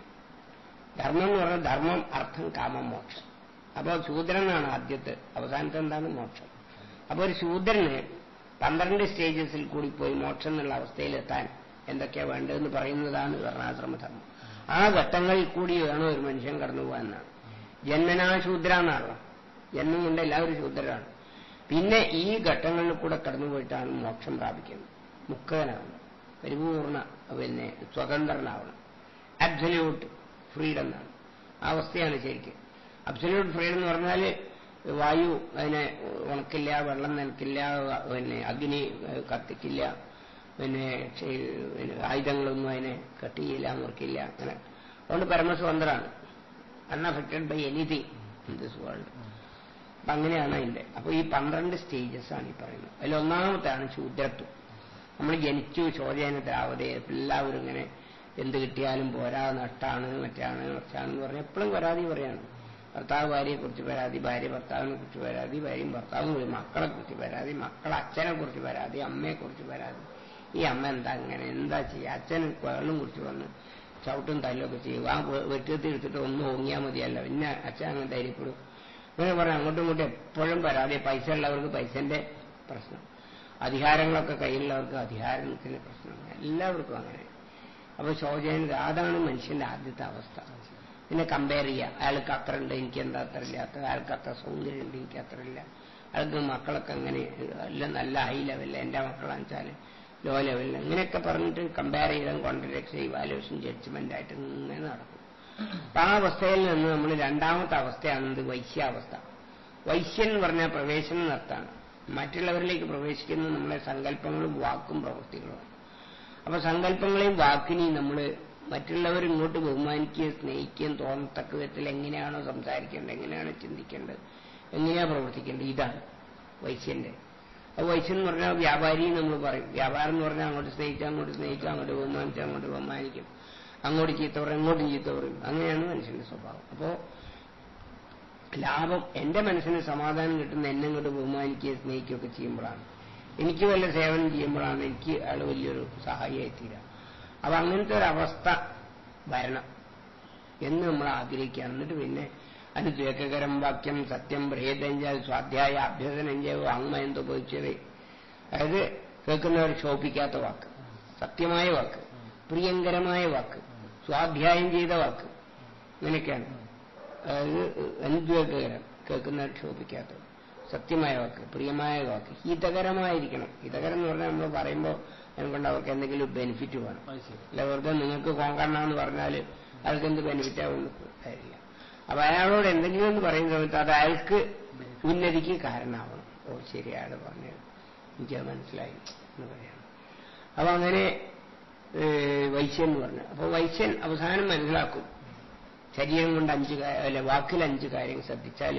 S2: ധർമ്മം എന്ന് പറഞ്ഞാൽ ധർമ്മം അർത്ഥം കാമം മോക്ഷം അപ്പോൾ ശൂദ്രനാണ് ആദ്യത്തെ അവസാനത്തെ എന്താണ് മോക്ഷം അപ്പോൾ ഒരു ശൂദ്രന് പന്ത്രണ്ട് സ്റ്റേജസിൽ കൂടി പോയി മോക്ഷം എന്നുള്ള അവസ്ഥയിലെത്താൻ എന്തൊക്കെയാ വേണ്ടതെന്ന് പറയുന്നതാണ് വർണ്ണാശ്രമധർമ്മം ആ ഘട്ടങ്ങളിൽ കൂടി വേണം ഒരു മനുഷ്യൻ കടന്നു പോകാനാണ് ജന്മനാ ശൂദ്ര എന്നാണല്ലോ ജന്മം കൊണ്ട് എല്ലാവരും ശൂദ്രരാണ് പിന്നെ ഈ ഘട്ടങ്ങളിൽ കൂടെ കടന്നുപോയിട്ടാണ് മോക്ഷം പ്രാപിക്കുന്നത് മുക്തനാവണം പരിപൂർണ പിന്നെ സ്വതന്ത്രനാവണം അബ്സല്യൂട്ട് ഫ്രീഡം എന്നാണ് ആ അവസ്ഥയാണ് ശരിക്കും അബ്സല്യൂട്ട് ഫ്രീഡം എന്ന് പറഞ്ഞാൽ വായു അതിനെ ഉണക്കില്ല വെള്ളം നനക്കില്ല പിന്നെ അഗ്നി കത്തിക്കില്ല പിന്നെ ആയുധങ്ങളൊന്നും അതിനെ കട്ടിയില്ല മുറിക്കില്ല അങ്ങനെ അതുകൊണ്ട് പരമസ്വതന്ത്രമാണ് unaffected by anything in this world അപ്പൊ അങ്ങനെയാണ് അതിന്റെ അപ്പൊ ഈ പന്ത്രണ്ട് സ്റ്റേജസ് ആണ് ഈ പറയുന്നത് അതിൽ ഒന്നാമത്താണ് ശൂദ്രത്വം നമ്മൾ ജനിച്ചു ശോചനത്തിലാവതേ എല്ലാവരും ഇങ്ങനെ എന്ത് കിട്ടിയാലും പോരാ നട്ടാണ് മറ്റാണ് മറ്റാണെന്ന് പറഞ്ഞാൽ എപ്പോഴും പരാതി പറയാണ് ഭർത്താവ് ഭാര്യയെ കുറിച്ച് പരാതി ഭാര്യ ഭർത്താവിനെ കുറിച്ച് പരാതി ഭാര്യയും ഭർത്താവും കുറിച്ച് മക്കളെ കുറിച്ച് പരാതി മക്കളെ അച്ഛനെ കുറിച്ച് പരാതി അമ്മയെ കുറിച്ച് പരാതി ഈ അമ്മ എന്താ അങ്ങനെ എന്താ ചെയ്യുക അച്ഛൻ വെള്ളം കുറിച്ച് വന്ന് ചവിട്ടും തല്ലൊക്കെ ചെയ്യും ആ വെട്ടിയത്തിൽ എടുത്തിട്ട് ഒന്ന് ഓങ്ങിയാൽ മതിയല്ല പിന്നെ അച്ഛൻ അങ്ങനെ ധൈര്യപ്പെടും അങ്ങനെ പറയാം അങ്ങോട്ടും ഇങ്ങോട്ടും എപ്പോഴും പരാതി പൈസ ഉള്ളവർക്ക് പൈസന്റെ പ്രശ്നം അധികാരങ്ങളൊക്കെ കയ്യിലുള്ളവർക്ക് അധികാരത്തിന്റെ പ്രശ്നം എല്ലാവർക്കും അങ്ങനെ അപ്പൊ ശോചന അതാണ് മനുഷ്യന്റെ ആദ്യത്തെ അവസ്ഥ പിന്നെ കമ്പയർ ചെയ്യുക അയാൾക്ക് അത്ര ഉണ്ട് എനിക്ക് എന്താ അത്ര ഇല്ലാത്ത അയാൾക്ക് അത്ര സൗന്ദര്യം ഉണ്ട് എനിക്ക് അത്ര ഇല്ല അയാൾക്ക് മക്കളൊക്കെ അങ്ങനെ എല്ലാം നല്ല ഹൈ ലെവലിൽ എന്റെ മക്കളാണെന്ന് വെച്ചാൽ ലോ ലെവലിൽ അങ്ങനെയൊക്കെ പറഞ്ഞിട്ട് കമ്പയർ ചെയ്താൽ കോൺട്രഡിക്ഷൻ ഇവാലുവേഷൻ ജഡ്ജ്മെന്റ് ആയിട്ട് ഇങ്ങനെ നടക്കും അപ്പൊ ആ അവസ്ഥയിൽ നിന്ന് നമ്മൾ രണ്ടാമത്തെ അവസ്ഥയാണെന്ത് വൈശ്യാവസ്ഥ വൈശ്യൻ എന്ന് പറഞ്ഞാൽ പ്രവേശനം നടത്താണ് മറ്റുള്ളവരിലേക്ക് പ്രവേശിക്കുന്നത് നമ്മളെ സങ്കല്പങ്ങളും വാക്കും പ്രവൃത്തികളുമാണ് അപ്പൊ സങ്കല്പങ്ങളെയും വാക്കിനെയും നമ്മൾ മറ്റുള്ളവർ ഇങ്ങോട്ട് ബഹുമാനിക്കുകയും സ്നേഹിക്കുകയും തോന്നത്തക്ക വിധത്തിൽ എങ്ങനെയാണോ സംസാരിക്കേണ്ടത് എങ്ങനെയാണോ ചിന്തിക്കേണ്ടത് എങ്ങനെയാണ് പ്രവർത്തിക്കേണ്ടത് ഇതാണ് വൈശ്യന്റെ അത് വൈശ്യൻ എന്ന് പറഞ്ഞാൽ വ്യാപാരി നമ്മൾ പറയും വ്യാപാരം എന്ന് പറഞ്ഞാൽ അങ്ങോട്ട് സ്നേഹിച്ചാൽ അങ്ങോട്ട് സ്നേഹിക്കാം അങ്ങോട്ട് ബഹുമാനിച്ചാൽ അങ്ങോട്ട് ബഹുമാനിക്കും അങ്ങോട്ട് ചീത്ത പറയും അങ്ങോട്ടും ചീത്ത പറയും അങ്ങനെയാണ് മനുഷ്യന്റെ സ്വഭാവം അപ്പോ ലാഭം എന്റെ മനസ്സിന് സമാധാനം കിട്ടുന്ന എന്നെ കൊണ്ട് ബഹുമാനിക്കുകയും സ്നേഹിക്കുകയൊക്കെ ചെയ്യുമ്പോഴാണ് എനിക്ക് വല്ല സേവനം ചെയ്യുമ്പോഴാണ് എനിക്ക് അയാൾ വലിയൊരു സഹായിയായി തീരാം അപ്പൊ അങ്ങനത്തെ ഒരു അവസ്ഥ വരണം എന്ന് നമ്മൾ ആഗ്രഹിക്കുകയാണ് എന്നിട്ട് പിന്നെ അനുദ്വേഗകരം വാക്യം സത്യം ബ്രഹേദഞ്ച സ്വാധ്യായ അഭ്യസനഞ്ച വാങ്മയന്തോ ഉപയോഗിച്ചത് അതായത് കേൾക്കുന്നവർ ശോഭിക്കാത്ത വാക്ക് സത്യമായ വാക്ക് പ്രിയങ്കരമായ വാക്ക് സ്വാധ്യായം ചെയ്ത വാക്ക് ഇങ്ങനെയൊക്കെയാണ് അതായത് അനുദ്വേഗകരം കേൾക്കുന്നവർ ശോഭിക്കാത്ത സത്യമായ വാക്ക് പ്രിയമായ വാക്ക് ഹിതകരമായിരിക്കണം ഹിതകരം എന്ന് പറഞ്ഞാൽ നമ്മൾ പറയുമ്പോൾ അതുകൊണ്ട് അവർക്ക് എന്തെങ്കിലും ബെനിഫിറ്റ് വേണം
S1: അത് ശരി
S2: അല്ല വെറുതെ നിങ്ങൾക്ക് കോങ്കണ്ണാന്ന് പറഞ്ഞാൽ അയാൾക്ക് എന്ത് ബെനിഫിറ്റ് ആവുമെന്ന് കാര്യമില്ല അപ്പൊ അയാളോട് എന്തെങ്കിലും എന്ന് പറയുന്ന സമയത്ത് അത് അയാൾക്ക് ഉന്നതിക്ക് കാരണമാവണം ഓ ശരി അയാൾ പറഞ്ഞത് എനിക്കത് മനസ്സിലായി എന്ന് പറയണം അപ്പൊ അങ്ങനെ ഏഹ്, വൈശ്യൻ എന്ന് പറഞ്ഞു അപ്പൊ വൈശ്യൻ അവസാനം മനസ്സിലാക്കും ശരീരം കൊണ്ട് അഞ്ച് കാ- അല്ല വാക്കിൽ അഞ്ച് കാര്യം ശ്രദ്ധിച്ചാൽ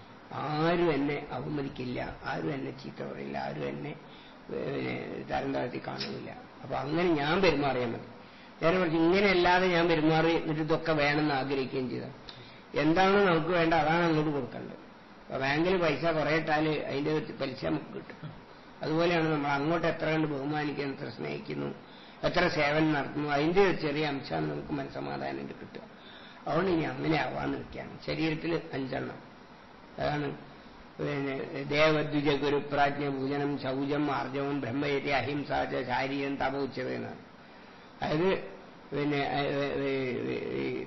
S2: ആരും എന്നെ അവമതിക്കില്ല ആരും എന്നെ ചീത്ത പറയില്ല ആരും എന്നെ പിന്നെ തരം താഴ്ത്തി കാണുന്നില്ല അപ്പൊ അങ്ങനെ ഞാൻ പെരുമാറിയാൽ മതി നേരെ മറിച്ച് ഇങ്ങനെയല്ലാതെ ഞാൻ പെരുമാറി എന്നിട്ട് ഇതൊക്കെ വേണമെന്ന് ആഗ്രഹിക്കുകയും ചെയ്ത എന്താണ് നമുക്ക് വേണ്ട അതാണ് അങ്ങോട്ട് കൊടുക്കേണ്ടത് അപ്പൊ ബാങ്കിൽ പൈസ കുറേ ഇട്ടാൽ അതിന്റെ പലിശ നമുക്ക് കിട്ടും അതുപോലെയാണ് നമ്മൾ അങ്ങോട്ട് എത്ര കണ്ട് ബഹുമാനിക്കുന്നു എത്ര സ്നേഹിക്കുന്നു എത്ര സേവനം നടത്തുന്നു അതിന്റെ ഒരു ചെറിയ അംശമാണ് നമുക്ക് മനസ്സമാധാനം കിട്ടുക അതുകൊണ്ട് ഇനി അങ്ങനെ ആവാന്ന് വെക്കുകയാണ് ശരീരത്തിൽ അഞ്ചെണ്ണം അതാണ് പിന്നെ ദേവദ്വിജ ഗുരു പ്രാജ്ഞ പൂജനം ശൗചം ആർജവം ബ്രഹ്മചര്യ അഹിംസ ച ശാരീരം തപോച്ചത് എന്നാണ് അതായത് പിന്നെ ഏഹ്, ഏഹ്, ഏഹ്,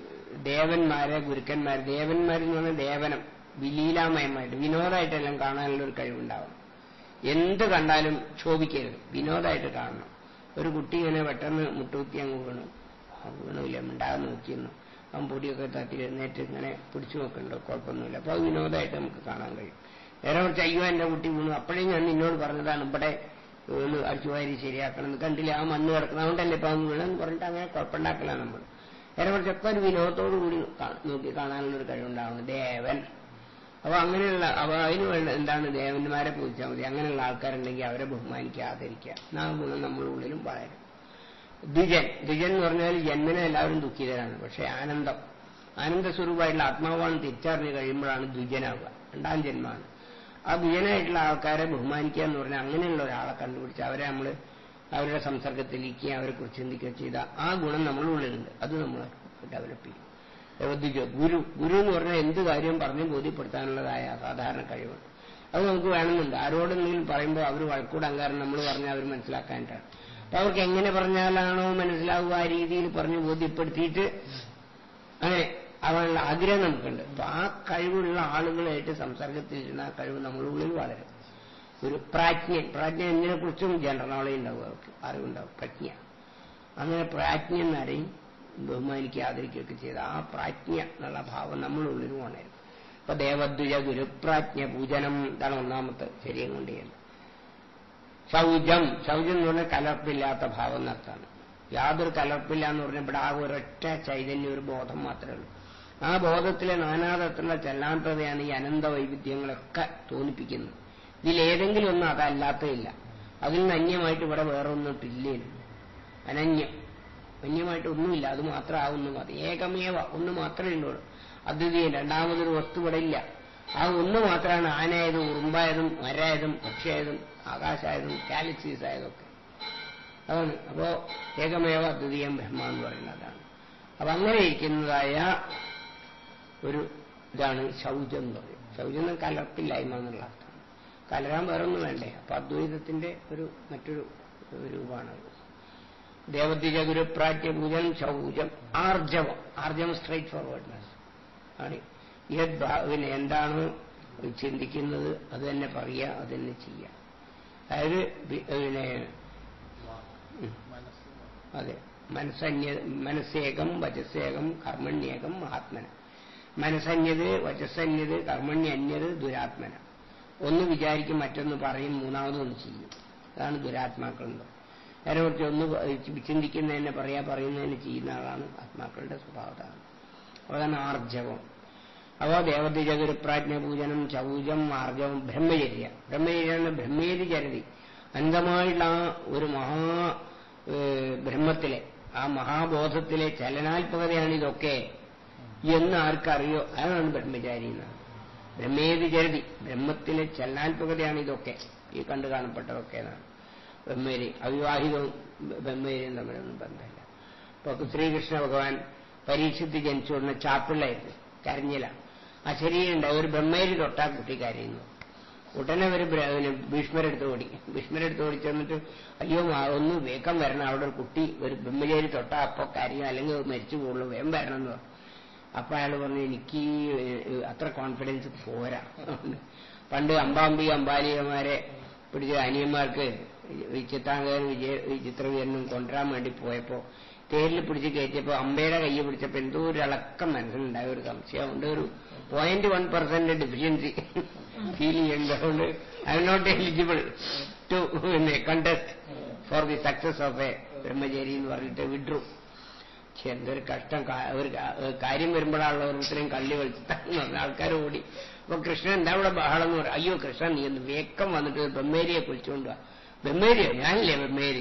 S2: ദേവന്മാരെ ഗുരുക്കന്മാർ ദേവന്മാരെന്ന് പറഞ്ഞാൽ ദേവനം വിലീലാമയമായിട്ട് വിനോദമായിട്ടെല്ലാം കാണാനുള്ള ഒരു കഴിവുണ്ടാവണം എന്ത് കണ്ടാലും ക്ഷോഭിക്കരുത് വിനോദമായിട്ട് കാണണം ഒരു കുട്ടി ഇങ്ങനെ പെട്ടെന്ന് മുട്ടുകുത്തി അങ്ങ് വീണു ആ വീണില്ല മിണ്ടാതെ നോക്കിയെന്നു അവൻ പൊടിയൊക്കെ തട്ടി എഴുന്നേറ്റ് ഇങ്ങനെ പിടിച്ചു നോക്കുന്നുണ്ടോ കുഴപ്പമൊന്നുമില്ല അപ്പൊ അത് വിനോദമായിട്ട് നമുക്ക് കാണാൻ കഴിയും നേരെ കുറച്ച് അയ്യോ എന്റെ കുട്ടി വീണു അപ്പോഴേ ഞാൻ നിന്നോട് പറഞ്ഞതാണ് ഇവിടെ വീണ് അടിച്ചുവാരി ശരിയാക്കണം എന്ന് കണ്ടില്ല ആ മണ്ണ് കിടക്കണം അതുകൊണ്ടല്ലേ ഇപ്പൊ അവൻ വീണെന്ന് പറഞ്ഞിട്ട് അങ്ങനെ കുഴപ്പമുണ്ടാക്കലാണ് നമ്മൾ നേരെ കുറച്ചൊക്കെ ഒരു വിനോദത്തോടു കൂടി കാ- നോക്കി കാണാനുള്ള ഒരു കഴിവുണ്ടാവണം ദേവൻ അപ്പൊ അങ്ങനെയുള്ള അപ്പൊ അതിന് വേണ്ട എന്താണ് ദേവന്മാരെ പൂജിച്ചാൽ മതി അങ്ങനെയുള്ള ആൾക്കാരുണ്ടെങ്കിൽ അവരെ ബഹുമാനിക്കുക ആദരിക്കുക ആ ഗുണം നമ്മുടെ ഉള്ളിലും വളരും ദ്വിജൻ ദ്വിജൻ എന്ന് പറഞ്ഞാൽ ജന്മനെ എല്ലാവരും ദുഃഖിതരാണ് പക്ഷെ ആനന്ദം ആനന്ദ സ്വരൂപമായിട്ടുള്ള ആത്മാവാണ് തിരിച്ചറിഞ്ഞ് കഴിയുമ്പോഴാണ് ദ്വിജനാവുക രണ്ടാം ജന്മമാണ് ആ ദ്വിജനായിട്ടുള്ള ആൾക്കാരെ ബഹുമാനിക്കുക എന്ന് പറഞ്ഞാൽ അങ്ങനെയുള്ള ഒരാളെ കണ്ടുപിടിച്ച് അവരെ നമ്മൾ അവരുടെ സംസർഗത്തിലേക്ക് അവരെ കുറിച്ച് ചിന്തിക്കുക ചെയ്ത ആ ഗുണം നമ്മുടെ ഉള്ളിലുണ്ട് അത് നമ്മൾ ഡെവലപ്പ് ചെയ്യും ദ്വിജ ഗുരു ഗുരു എന്ന് പറഞ്ഞാൽ എന്ത് കാര്യവും പറഞ്ഞ് ബോധ്യപ്പെടുത്താനുള്ളതായ സാധാരണ കഴിവ് അത് നമുക്ക് വേണമെന്നുണ്ട് ആരോടെന്തെങ്കിലും പറയുമ്പോൾ അവർ വഴക്കൂടാൻ കാരണം നമ്മൾ പറഞ്ഞാൽ അവർ മനസ്സിലാക്കാനായിട്ടാണ് അപ്പൊ അവർക്ക് എങ്ങനെ പറഞ്ഞാലാണോ മനസ്സിലാവുക ആ രീതിയിൽ പറഞ്ഞ് ബോധ്യപ്പെടുത്തിയിട്ട് അങ്ങനെ അവനുള്ള ആഗ്രഹം നമുക്കുണ്ട് അപ്പൊ ആ കഴിവുള്ള ആളുകളായിട്ട് സംസർഗത്തിലിരുന്ന ആ കഴിവ് നമ്മുടെ ഉള്ളിൽ വളരും ഒരു പ്രാജ്ഞൻ പ്രാജ്ഞ എന്നതിനെ കുറിച്ചും ജനറൽ നോളജ് ഉണ്ടാവും അവർക്ക് അറിവുണ്ടാവും പ്രജ്ഞ അങ്ങനെ പ്രാജ്ഞ എന്നറിയും ബഹുമാനിക്കുക ആദരിക്കുകയൊക്കെ ചെയ്ത ആ പ്രാജ്ഞ എന്നുള്ള ഭാവം നമ്മുടെ ഉള്ളിൽ ഉണരും ഇപ്പൊ ദേവദ്വിജ ഗുരുപ്രാജ്ഞ പൂജനം ഇതാണ് ഒന്നാമത്തെ ശരീരം കൊണ്ട് ചെയ്യുന്നത് ശൗചം ശൗചം എന്ന് പറഞ്ഞാൽ കലർപ്പില്ലാത്ത ഭാവം നടത്താണ് യാതൊരു കലർപ്പില്ല എന്ന് പറഞ്ഞാൽ ഇവിടെ ആ ഒരൊറ്റ ചൈതന്യം ഒരു ബോധം മാത്രമേ ഉള്ളൂ ആ ബോധത്തിലെ നാനാതരത്തിലുള്ള ചെല്ലാത്തതയാണ് ഈ അനന്ത വൈവിധ്യങ്ങളൊക്കെ തോന്നിപ്പിക്കുന്നത് ഇതിലേതെങ്കിലും ഒന്നും അതല്ലാത്തതില്ല അതിൽ നിന്ന് അന്യമായിട്ട് ഇവിടെ വേറെ ഒന്നിട്ടില്ലേ അനന്യം അന്യമായിട്ട് ഒന്നുമില്ല അത് മാത്രമാവുന്നു മതി ഏകമേവ ഒന്ന് മാത്രമേ ഉള്ളൂ അദ്വിതീയം രണ്ടാമതൊരു വസ്തു ഇവിടെ ഇല്ല ആ ഒന്ന് മാത്രമാണ് ആനയായതും ഉറുമ്പായതും മരായതും പക്ഷിയായതും ആകാശായതും ഗാലക്സീസ് ആയതൊക്കെ അതാണ് അപ്പോ ഏകമേവ അദ്വിതീയം ബ്രഹ്മ എന്ന് പറയുന്നത് അതാണ് അപ്പൊ അങ്ങനെ ഇരിക്കുന്നതായ ഒരു ഇതാണ് ശൗചം എന്ന് പറയും ശൗചം എന്ന് കലർപ്പില്ലായ്മ എന്നുള്ള അർത്ഥം കലരാൻ വേറൊന്നും വേണ്ടേ അപ്പൊ അദ്വൈതത്തിന്റെ ഒരു മറ്റൊരു രൂപമാണത് ദേവദ്വിജ ഗുരുപ്രാജ്യ പൂജനം ശൗചം ആർജവം ആർജവം സ്ട്രൈറ്റ് ഫോർവേഡ്നെസ് ആണ് യത് ഭാ- പിന്നെ എന്താണോ ചിന്തിക്കുന്നത് അത് തന്നെ പറയുക അത് തന്നെ ചെയ്യുക അതായത് വി- പിന്നെ ഉം,
S1: മനസ്സ്
S2: അതെ മനസ്സന്യ മനസ്സേകം വചസ്സേകം കർമ്മണ്യേകം മഹാത്മന മനസ്സന്യത് വചസ്സന്യത് കർമ്മണ്യന്യത് ദുരാത്മന ഒന്ന് വിചാരിക്കും മറ്റൊന്ന് പറയും മൂന്നാമതൊന്ന് ചെയ്യും അതാണ് ദുരാത്മാക്കളുണ്ട് നേരെ കുറിച്ച് ഒന്ന് ചിന്തിക്കുന്നതിനെ പറയാ പറയുന്നതിന് ചെയ്യുന്ന ആളാണ് ആത്മാക്കളുടെ സ്വഭാവത്താണ് അതാണ് ആർജവം അപ്പോൾ ദേവദ്വിജ ഗുരുപ്രാജ്ഞ പൂജനം ചൗജം ആർജവം ബ്രഹ്മചര്യ ബ്രഹ്മചര്യ ബ്രഹ്മേരി ചരതി അന്ധമായിട്ടുള്ള ആ ഒരു മഹാ ഏഹ്, ബ്രഹ്മത്തിലെ ആ മഹാബോധത്തിലെ ചലനാത്മകതയാണ് ഇതൊക്കെ എന്ന് ആർക്കറിയോ അതാണ് ബ്രഹ്മചാരി എന്നാണ് ബ്രഹ്മേതി ചരതി ബ്രഹ്മത്തിലെ ചലനാത്മകതയാണ് ഇതൊക്കെ ഈ കണ്ടു കാണപ്പെട്ടതൊക്കെ എന്നാണ് ബ്രഹ്മേരി അവിവാഹിതവും ബ്രഹ്മേരിയും തമ്മിലൊന്നും ബന്ധമില്ല ഇപ്പൊ ശ്രീകൃഷ്ണ ഭഗവാൻ പരീക്ഷത്തിൽ ജനിച്ചു കൊടുന്ന ചാപ്പിള്ളായിരുന്നു കരഞ്ഞില ആ ശരീരമുണ്ട് ഒരു ബ്രഹ്മേരി തൊട്ടാ കുട്ടി കരയുന്നു ഉടനെ ഒരു ബ്ര- പിന്നെ ഭീഷ്മരെടുത്ത് ഓടി ഭീഷ്മരെടുത്ത് ഓടി ചെന്നിട്ട് അയ്യോ മാ- ഒന്ന് വേഗം വരണം അവിടെ ഒരു കുട്ടി ഒരു ബ്രഹ്മചാരി തൊട്ടാ അപ്പൊ കരയും അല്ലെങ്കിൽ മരിച്ചു പോകുള്ളൂ വേഗം വരണം എന്ന് പറഞ്ഞു അപ്പൊ അയാൾ പറഞ്ഞു എനിക്ക് ഈ അത്ര കോൺഫിഡൻസ് പോരാ പണ്ട് അമ്പാമ്പി അമ്പാലികമാരെ പിടിച്ച അനിയന്മാർക്ക് ഈ ചിത്രാങ്കൻ വിജയ ഈ ചിത്രവീരനും കൊണ്ടുവരാൻ വേണ്ടി പോയപ്പോ തേരിൽ പിടിച്ച് കയറ്റിയപ്പോ അമ്പയുടെ കൈ പിടിച്ചപ്പോ എന്തോ ഒരു ഇളക്കം മനസ്സിലുണ്ടായ ഒരു സംശയം ഉണ്ട് ഒരു point one percent deficiency feel ചെയ്യുന്നതുകൊണ്ട് I'm not eligible to പിന്നെ contest for the success of a brahmachari എന്ന് പറഞ്ഞിട്ട് വിഡ്രു പക്ഷെ എന്തൊരു കഷ്ടം കാ- ഒരു കാ- ഒരു കാര്യം വരുമ്പോഴാണല്ലോ ഓരോരുത്തരെയും കള്ളി വലിച്ചിട്ടാന്ന് പറഞ്ഞ ആൾക്കാർ ഓടി അപ്പൊ കൃഷ്ണൻ എന്താ ഇവിടെ ബഹളം എന്ന് പറയും അയ്യോ കൃഷ്ണൻ നീ ഒന്ന് വേക്കം വന്നിട്ട് ബ്രഹ്മേരിയെ കുളിച്ചുകൊണ്ട് വാ ബ്രഹ്മേരിയോ ഞാനില്ലേ ബ്രഹ്മേരി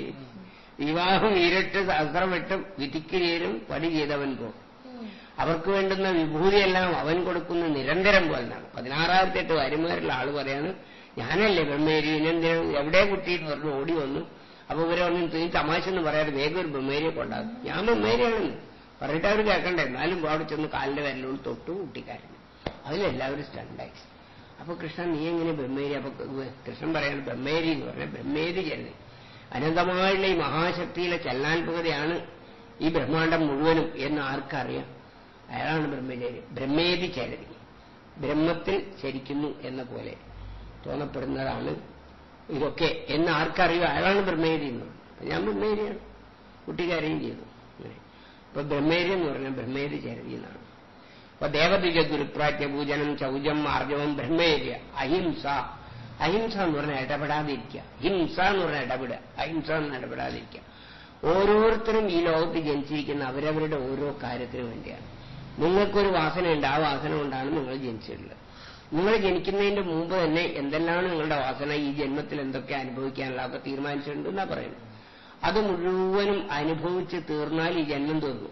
S2: വിവാഹം ഇരട്ട് സഹസ്രം വെട്ടും വിധിക്കിരീരും പടി ചെയ്തവൻ പോ അവർക്ക് വേണ്ടുന്ന വിഭൂതിയെല്ലാം അവൻ കൊടുക്കുന്ന നിരന്തരം പോലെന്നാണ് പതിനാറായിരത്തി എട്ട് ഭാര്യമാരുള്ള ആള് പറയാണ് ഞാനല്ലേ ബ്രഹ്മേരി ഇനെന്തിനും എവിടെ കുട്ടിയെന്ന് പറഞ്ഞു ഓടി വന്നു അപ്പൊ ഇവരെ ഒന്നും നീ തമാശ എന്ന് പറയാതെ വേഗം ഒരു ബ്രഹ്മേരിയെ കൊണ്ടാകും ഞാൻ ബ്രഹ്മേരിയാണെന്ന് പറഞ്ഞിട്ട് അവർ കേൾക്കണ്ടേ എന്നാലും അവിടെ ചെന്ന് കാലിന്റെ വിരലോട് തൊട്ടു കുട്ടിക്കാരൻ അതിലെല്ലാവരും സ്റ്റണ്ടായി അപ്പൊ കൃഷ്ണൻ നീ എങ്ങനെ ബ്രഹ്മേരി അപ്പൊ കൃഷ്ണൻ പറയാണ് ബ്രഹ്മേരി എന്ന് പറഞ്ഞാൽ ബ്രഹ്മേരി ചലനം അനന്തമായുള്ള ഈ മഹാശക്തിയിലെ ചലനാത്മകതയാണ് ഈ ബ്രഹ്മാണ്ടം മുഴുവനും എന്ന് ആർക്കറിയാം അയാളാണ് ബ്രഹ്മചാരി ബ്രഹ്മേതി ചരതി ബ്രഹ്മത്തിൽ ചരിക്കുന്നു എന്ന പോലെ തോന്നപ്പെടുന്നതാണ് ഇതൊക്കെ എന്ന് ആർക്കറിയോ അയാളാണ് ബ്രഹ്മേരി എന്ന് അപ്പൊ ഞാൻ ബ്രഹ്മേരിയാണ് കുട്ടിക്കാരെയും ചെയ്തു അങ്ങനെ. അപ്പൊ ബ്രഹ്മേരി എന്ന് പറഞ്ഞാൽ ബ്രഹ്മേരി ചരതി എന്നാണ് അപ്പൊ ദേവദ്വിജ ഗുരുപ്രാജ്യ പൂജനം ചൗജം ആർജവം ബ്രഹ്മേര്യ അഹിംസ അഹിംസ എന്ന് പറഞ്ഞാൽ ഇടപെടാതിരിക്കുക ഹിംസ എന്ന് പറഞ്ഞാൽ ഇടപെടുക അഹിംസ എന്ന് ഇടപെടാതിരിക്കുക ഓരോരുത്തരും ഈ ലോകത്ത് ജനിച്ചിരിക്കുന്ന അവരവരുടെ ഓരോ കാര്യത്തിനു വേണ്ടിയാണ് നിങ്ങൾക്കൊരു വാസനയുണ്ട് ആ വാസന കൊണ്ടാണ് നിങ്ങൾ ജനിച്ചിട്ടുള്ളത് നിങ്ങൾ ജനിക്കുന്നതിന്റെ മുമ്പ് തന്നെ എന്തെല്ലാം നിങ്ങളുടെ വാസന ഈ ജന്മത്തിൽ എന്തൊക്കെ അനുഭവിക്കാനുള്ള ഒക്കെ തീരുമാനിച്ചിട്ടുണ്ട് എന്നാ പറയുന്നത് അത് മുഴുവനും അനുഭവിച്ച് തീർന്നാൽ ഈ ജന്മം തീർന്നു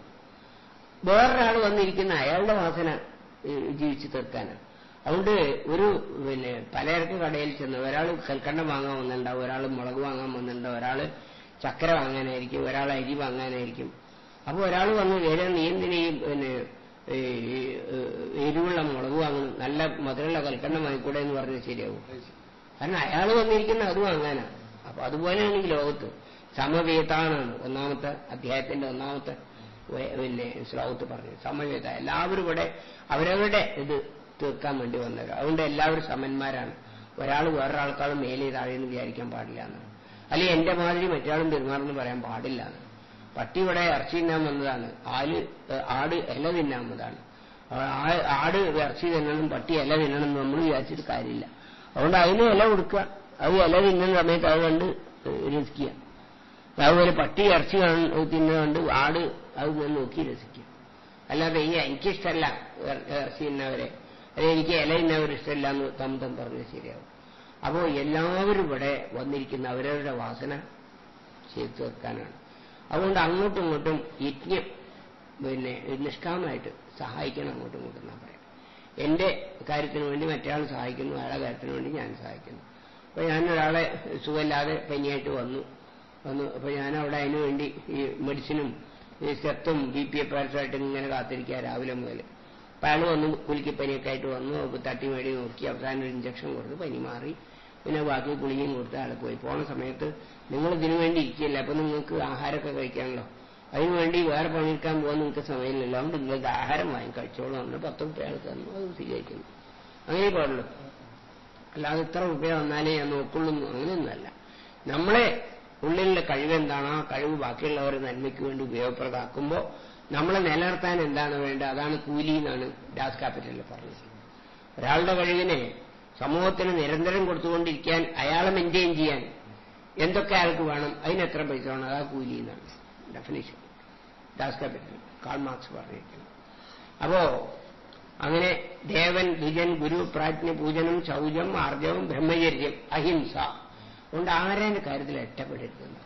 S2: വേറൊരാൾ വന്നിരിക്കുന്ന അയാളുടെ വാസന ഏഹ്, ജീവിച്ചു തീർക്കാനാണ് അതുകൊണ്ട് ഒരു പിന്നെ പലചരക്ക് കടയിൽ ചെന്ന് ഒരാൾ കൽക്കണ്ടം വാങ്ങാൻ വന്നിട്ടുണ്ടാവും ഒരാൾ മുളക് വാങ്ങാൻ വന്നിട്ടുണ്ടാവും ഒരാൾ ചക്കര വാങ്ങാനായിരിക്കും ഒരാൾ അരി വാങ്ങാനായിരിക്കും അപ്പോൾ ഒരാൾ വന്ന് വേറെ നീ എന്തിനീ പിന്നെ ഈ, ഈ, എരിവുള്ള മുളക് വാങ്ങുന്നു നല്ല മധുരമുള്ള കൽക്കണ്ടം വാങ്ങിക്കൂടെ എന്ന് പറഞ്ഞാൽ ശരിയാവും കാരണം അയാൾ വന്നിരിക്കുന്ന അത് വാങ്ങാനാണ് അപ്പൊ അതുപോലെയാണ് ഈ ലോകത്ത് സമവേതാനാണ് ഒന്നാമത്തെ അധ്യായത്തിന്റെ ഒന്നാമത്തെ വേ- പിന്നെ ശ്ലോകത്ത് പറഞ്ഞു സമവേത എല്ലാവരും ഇവിടെ അവരവരുടെ ഇത് തീർക്കാൻ വേണ്ടി വന്നവർ അതുകൊണ്ട് എല്ലാവരും സമന്മാരാണ് ഒരാൾ വേറൊരാൾക്കാളും മേലെ താഴെയെന്ന് വിചാരിക്കാൻ പാടില്ല എന്നാണ് അല്ലെങ്കിൽ എന്റെ മാതിരി മറ്റൊരാളും പെരുമാറുന്നു പറയാൻ പാടില്ല എന്ന് പട്ടി ഇവിടെ ഇറച്ചി തിന്നാൻ വന്നതാണ് ആല് ഏ, ആട് ഇല തിന്നാൻ വന്നതാണ് ആ- ആട് ഇറച്ചി തിന്നണം പട്ടി ഇല തിന്നണം എന്ന് നമ്മൾ വിചാരിച്ചിട്ട് കാര്യമില്ല അതുകൊണ്ട് അതിന് ഇല കൊടുക്കുക അത് ഇല തിന്നുന്ന സമയത്ത് അത് കണ്ട് രസിക്കുക അതുപോലെ പട്ടി ഇറച്ചി കാണ- തിന്നുകൊണ്ട് ആട് അത് ഞാൻ നോക്കി രസിക്കുക അല്ലാതെ ഈ എനിക്കിഷ്ടമല്ല ഇറ- ഇറച്ചി തിന്നവരെ അല്ലെ എനിക്ക് ഇല തിന്നവർ ഇഷ്ടമില്ല എന്ന് തം തം പറഞ്ഞത് ശരിയാവും അപ്പോ എല്ലാവരും ഇവിടെ വന്നിരിക്കുന്ന അവരവരുടെ വാസന ചെയ്തു തീർക്കാനാണ് അതുകൊണ്ട് അങ്ങോട്ടും ഇങ്ങോട്ടും യജ്ഞം പിന്നെ നിഷ്കാമമായിട്ട് സഹായിക്കണം അങ്ങോട്ടും ഇങ്ങോട്ടും എന്നാ പറയാം എന്റെ കാര്യത്തിന് വേണ്ടി മറ്റയാൾ സഹായിക്കുന്നു അയാളുടെ കാര്യത്തിന് വേണ്ടി ഞാൻ സഹായിക്കുന്നു അപ്പൊ ഞാൻ ഒരാളെ സുഖമില്ലാതെ പനിയായിട്ട് വന്നു വന്നു അപ്പൊ ഞാൻ അവിടെ അതിനു വേണ്ടി ഈ മെഡിസിനും ഈ സ്റ്റെത്തും ബി പി എപ്പായിട്ട് ഇങ്ങനെ കാത്തിരിക്കുക രാവിലെ മുതൽ അപ്പൊ അയാൾ വന്നു കുലുക്കി പനിയൊക്കെ ആയിട്ട് വന്നു അപ്പൊ തട്ടി മേടി നോക്കി അവസാനം ഒരു ഇഞ്ചക്ഷൻ കൊടുത്ത് പനി മാറി പിന്നെ ബാക്കി ഗുളികയും കൊടുത്ത് അയാൾ പോയി പോണ സമയത്ത് നിങ്ങൾ ഇതിനു വേണ്ടി ഇരിക്കില്ല അപ്പൊ നിങ്ങൾക്ക് ആഹാരമൊക്കെ കഴിക്കാമല്ലോ അതിനു വേണ്ടി വേറെ പണിയെടുക്കാൻ പോകാൻ നിങ്ങൾക്ക് സമയമില്ലല്ലോ അതുകൊണ്ട് നിങ്ങൾക്ക് ആഹാരം വാങ്ങി കഴിച്ചോളൂ എന്ന് പത്ത് റുപ്യ ആൾക്ക് തന്നു അത് സ്വീകരിക്കുന്നു അങ്ങനെ പാടുള്ളൂ അല്ലാതെ ഇത്ര റുപ്യ വന്നാലേ ഞാൻ നോക്കുള്ളൂ എന്ന് അങ്ങനെയൊന്നുമല്ല നമ്മളെ ഉള്ളിലുള്ള കഴിവ് എന്താണോ ആ കഴിവ് ബാക്കിയുള്ളവരെ നന്മയ്ക്ക് വേണ്ടി ഉപയോഗപ്രദമാക്കുമ്പോൾ നമ്മളെ നിലനിർത്താൻ എന്താണ് വേണ്ടത് അതാണ് കൂലി എന്നാണ് ഡാസ് ക്യാപിറ്റലിൽ പറഞ്ഞത് ഒരാളുടെ കഴിവിനെ സമൂഹത്തിന് നിരന്തരം കൊടുത്തുകൊണ്ടിരിക്കാൻ അയാളെ മെയിൻറ്റെയിൻ ചെയ്യാൻ എന്തൊക്കെ അയാൾക്ക് വേണം അതിന് എത്ര പൈസ വേണം അതാ കൂലി എന്നാണ് definition Das Kapital Karl Marx പറഞ്ഞിരിക്കുന്നത് അപ്പോ അങ്ങനെ ദേവൻ ദ്വിജൻ ഗുരു പ്രാജ്ഞ പൂജനം ശൗചം ആർജവം ബ്രഹ്മചര്യം അഹിംസ അതുകൊണ്ട് ആരുടെ കാര്യത്തിൽ ഒറ്റപ്പെടരുതെന്ന്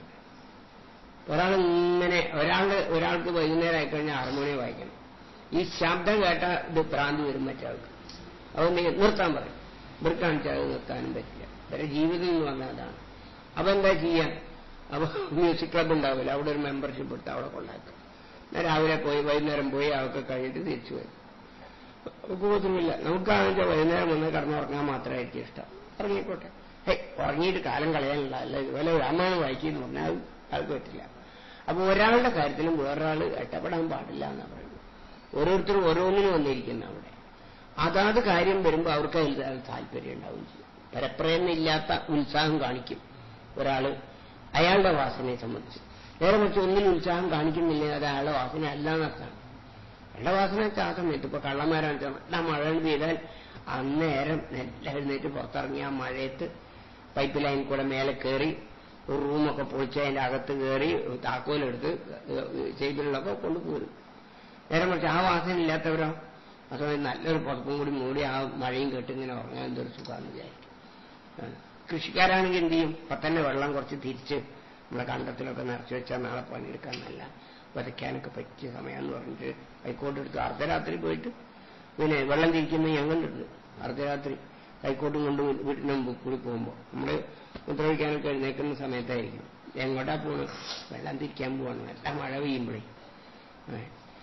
S2: ഒരാൾ ഇങ്ങനെ ഒരാളുടെ ഒരാൾക്ക് വൈകുന്നേരം ആയിക്കഴിഞ്ഞാൽ ഹാർമോണിയം വായിക്കണം ഈ ശബ്ദം കേട്ട ഇത് ഭ്രാന്തി വരും മറ്റൊരാൾക്ക് അതുകൊണ്ട് നിർത്താൻ പറയും ഇവർക്ക് കാണിച്ചാൽ അത് നിർത്താനും പറ്റില്ല ഇവരെ ജീവിതം എന്ന് പറഞ്ഞാൽ അതാണ് അപ്പൊ എന്താ ചെയ്യാൻ അപ്പൊ മ്യൂസിക് ക്ലബ് ഉണ്ടാവില്ല അവിടെ ഒരു മെമ്പർഷിപ്പ് എടുത്ത് അവിടെ കൊണ്ടാക്കും ഞാൻ രാവിലെ പോയി വൈകുന്നേരം പോയി അതൊക്കെ കഴിഞ്ഞിട്ട് തിരിച്ചു വരും ഉപദ്രവമില്ല നമുക്കാണെന്ന് വെച്ചാൽ വൈകുന്നേരം വന്ന് കിടന്നുറങ്ങാൻ മാത്രമായിരിക്കും ഇഷ്ടം ഉറങ്ങിക്കോട്ടെ ഹേയ് ഉറങ്ങിയിട്ട് കാലം കളയാനുള്ള അല്ല ഇതുപോലെ രാമായണം വായിക്കുന്നു പറഞ്ഞാൽ അത് ആൾക്ക് പറ്റില്ല അപ്പൊ ഒരാളുടെ കാര്യത്തിലും വേറൊരാൾ ഇടപെടാൻ പാടില്ല എന്നാണ് പറയുന്നത് ഓരോരുത്തരും ഓരോന്നിനും വന്നിരിക്കുന്ന അവിടെ അതാത് കാര്യം വരുമ്പോൾ അവർക്ക് അതിൽ അത് താല്പര്യം ഉണ്ടാവും ചെയ്യും പരപ്രേരണയില്ലാത്ത ഉത്സാഹം കാണിക്കും ഒരാള് അയാളുടെ വാസനയെ സംബന്ധിച്ച് നേരെ മറിച്ച് ഒന്നിനും ഉത്സാഹം കാണിക്കുന്നില്ല അത് അയാളുടെ വാസന അല്ല എന്നർത്ഥമാണ് അയാളുടെ വാസന വെച്ചാൽ ആ സമയത്ത് ഇപ്പൊ കള്ളന്മാരാണ് നല്ല മഴ പെയ്താൽ അന്നേരം നെല്ല എഴുന്നേറ്റ് പുറത്തിറങ്ങി ആ മഴയത്ത് പൈപ്പ് ലൈൻ കൂടെ മേലെ കയറി ഒരു റൂമൊക്കെ പൊളിച്ച് അതിന്റെ അകത്ത് കയറി താക്കോലെടുത്ത് ചെയ്തിലൊക്കെ കൊണ്ടുപോരും നേരെ മറിച്ച് ആ വാസന ഇല്ലാത്തവരോ ആ സമയത്ത് നല്ലൊരു പുറത്തും കൂടി മൂടി ആ മഴയും കേട്ട് ഇങ്ങനെ ഉറങ്ങാൻ എന്തൊരു സുഖമാണെന്ന് വിചാരിക്കും ആണ്. കൃഷിക്കാരാണെങ്കിൽ എന്ത് ചെയ്യും ഇപ്പൊ തന്നെ വെള്ളം കുറച്ച് തിരിച്ച് നമ്മളെ കണ്ടത്തിലൊക്കെ നിറച്ചു വെച്ചാൽ നാളെ പണിയെടുക്കാൻ നല്ല വരയ്ക്കാനൊക്കെ പറ്റിയ സമയമെന്ന് പറഞ്ഞിട്ട് കൈക്കോട്ട് എടുത്ത് അർദ്ധരാത്രി പോയിട്ട് പിന്നെ വെള്ളം തിരിക്കുമ്പോൾ ഞാൻ കണ്ടിട്ടുണ്ട് അർദ്ധരാത്രി കൈക്കോട്ടും കൊണ്ട് വീട്ടിന് മുമ്പ് കൂടി പോകുമ്പോൾ നമ്മൾ മുദ്രവിക്കാനൊക്കെ എഴുന്നേക്കുന്ന സമയത്തായിരിക്കും എങ്ങോട്ടാ പോണ് വെള്ളം തിരിക്കാൻ പോവാണ് നല്ല മഴ പെയ്യുമ്പോഴേ ഏ.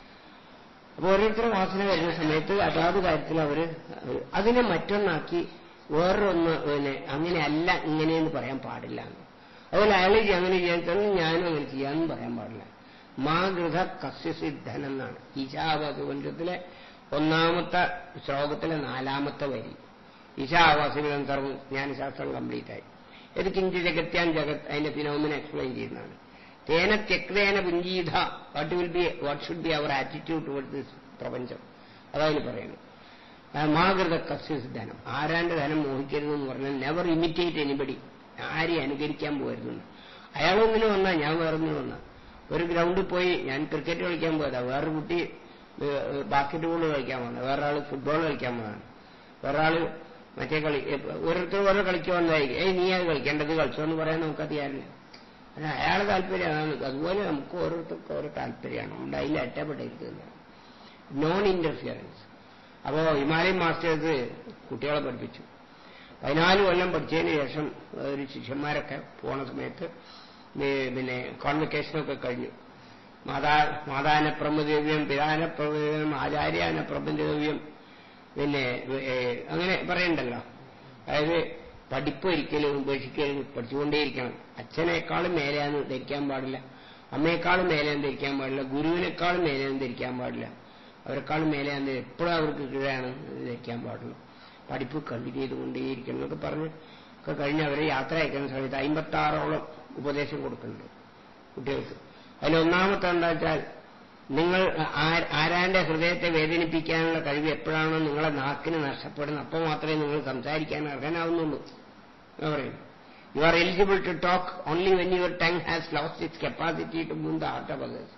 S2: അപ്പൊ ഓരോരുത്തരുടെ വാസന വരുന്ന സമയത്ത് അതാത് കാര്യത്തിൽ അവര് അതിനെ മറ്റൊന്നാക്കി വേറൊന്ന് പിന്നെ അങ്ങനെയല്ല ഇങ്ങനെയെന്ന് പറയാൻ പാടില്ല എന്ന്. അതുപോലെ അയാൾ അങ്ങനെ ചെയ്യാൻ തന്നെ ഞാനും അങ്ങനെ ചെയ്യാമെന്നും പറയാൻ പാടില്ല മാഗൃത കസ്യസിദ്ധൻ എന്നാണ് ഈശാവാസപഞ്ചത്തിലെ ഒന്നാമത്തെ ശ്ലോകത്തിലെ നാലാമത്തെ വരി ഈശാവാസികളും സർവ്വം ജ്ഞാനശാസ്ത്രം കംപ്ലീറ്റ് ആയി ഇത് കിഞ്ചി ജഗത്യാൻ ജഗത് അതിന്റെ ഫിനോമിന എക്സ്പ്ലെയിൻ ചെയ്യുന്നതാണ് തേന തെക്തേന പുഞ്ചീത what will be what should be our attitude toward this പ്രപഞ്ചം അതായത് പറയുന്നു മാകൃത കസ്യസ് ധനം ആരാന്റെ ധനം മോഹിക്കരുതെന്ന് പറഞ്ഞാൽ നെവർ ഇമിറ്റേറ്റ് എനിബഡി ആരെയും അനുകരിക്കാൻ പോകരുതെന്ന് അയാളൊന്നിനും വന്നാ ഞാൻ വേറൊന്നിനും വന്നാ ഒരു ഗ്രൗണ്ടിൽ പോയി ഞാൻ ക്രിക്കറ്റ് കളിക്കാൻ പോയതാ വേറൊരു കുട്ടി ബാസ്കറ്റ് ബോൾ കളിക്കാൻ വന്നത് വേറൊരാൾ ഫുട്ബോൾ കളിക്കാൻ വന്നതാണ് വേറൊരാള് മറ്റേ കളി ഓരോരുത്തർ ഓരോ കളിക്കാൻ വന്നതായിരിക്കും ഏയ് നീ അത് കളിക്കേണ്ടത് കളിച്ചോ എന്ന് പറയാൻ നമുക്ക് അധികാരമില്ല അത് അയാളെ താല്പര്യമാണ് അതുപോലെ നമുക്ക് ഓരോരുത്തർക്ക് ഓരോ താല്പര്യമാണ് ഉണ്ട് അതിൽ അറ്റപ്പെട്ടിരിക്കുന്നത് നോൺ ഇന്റർഫിയറൻസ് അപ്പോ ഹിമാലയൻ മാസ്റ്റേഴ്സ് കുട്ടികളെ പഠിപ്പിച്ചു പതിനാല് കൊല്ലം പഠിച്ചതിന് ശേഷം ഒരു ശിഷ്യന്മാരൊക്കെ പോണ സമയത്ത് ഈ- പിന്നെ കോൺവെക്കേഷനൊക്കെ കഴിഞ്ഞു മാതാ മാതാന പ്രമദേവ്യം പിതാന പ്രമദേവ്യം ആചാര്യാന പ്രബന്ധവ്യം പിന്നെ ഏ, അങ്ങനെ പറയണ്ടല്ലോ അതായത് പഠിപ്പ് ഒരിക്കലും ഉപേക്ഷിക്കലും പഠിച്ചുകൊണ്ടേയിരിക്കണം അച്ഛനേക്കാളും മേലെയാന്ന് ധരിക്കാൻ പാടില്ല അമ്മയെക്കാളും മേലെയാന്ന് ധരിക്കാൻ പാടില്ല ഗുരുവിനേക്കാളും മേലെയാന്ന് ധരിക്കാൻ പാടില്ല അവരെക്കാളും മേലെയാന്ന് എപ്പോഴും അവർക്ക് കീഴാണ് ധരിക്കാൻ പാടുള്ളൂ പഠിപ്പ് കണ്ടിന്യൂ ചെയ്തുകൊണ്ടേയിരിക്കണം എന്നൊക്കെ പറഞ്ഞ് ഒക്കെ കഴിഞ്ഞ് അവരെ യാത്ര അയക്കുന്ന സമയത്ത് അമ്പത്താറോളം ഉപദേശം കൊടുക്കുന്നുണ്ട് കുട്ടികൾക്ക് അതിലൊന്നാമത്തെ എന്താ വെച്ചാൽ നിങ്ങൾ ആ- ആരാന്റെ ഹൃദയത്തെ വേദനിപ്പിക്കാനുള്ള കഴിവ് എപ്പോഴാണോ നിങ്ങളെ നാക്കിന് നഷ്ടപ്പെടുന്നത് അപ്പോൾ മാത്രമേ നിങ്ങൾ സംസാരിക്കാൻ ഇറങ്ങാനാവുന്നുള്ളൂ എന്ന് പറയും you are eligible to talk only when your tongue has lost its capacity to move the heart of others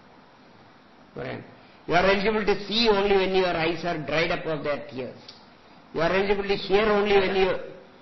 S2: പറയാം you are eligible to see only when your eyes are dried up of their tears you are eligible to hear only when you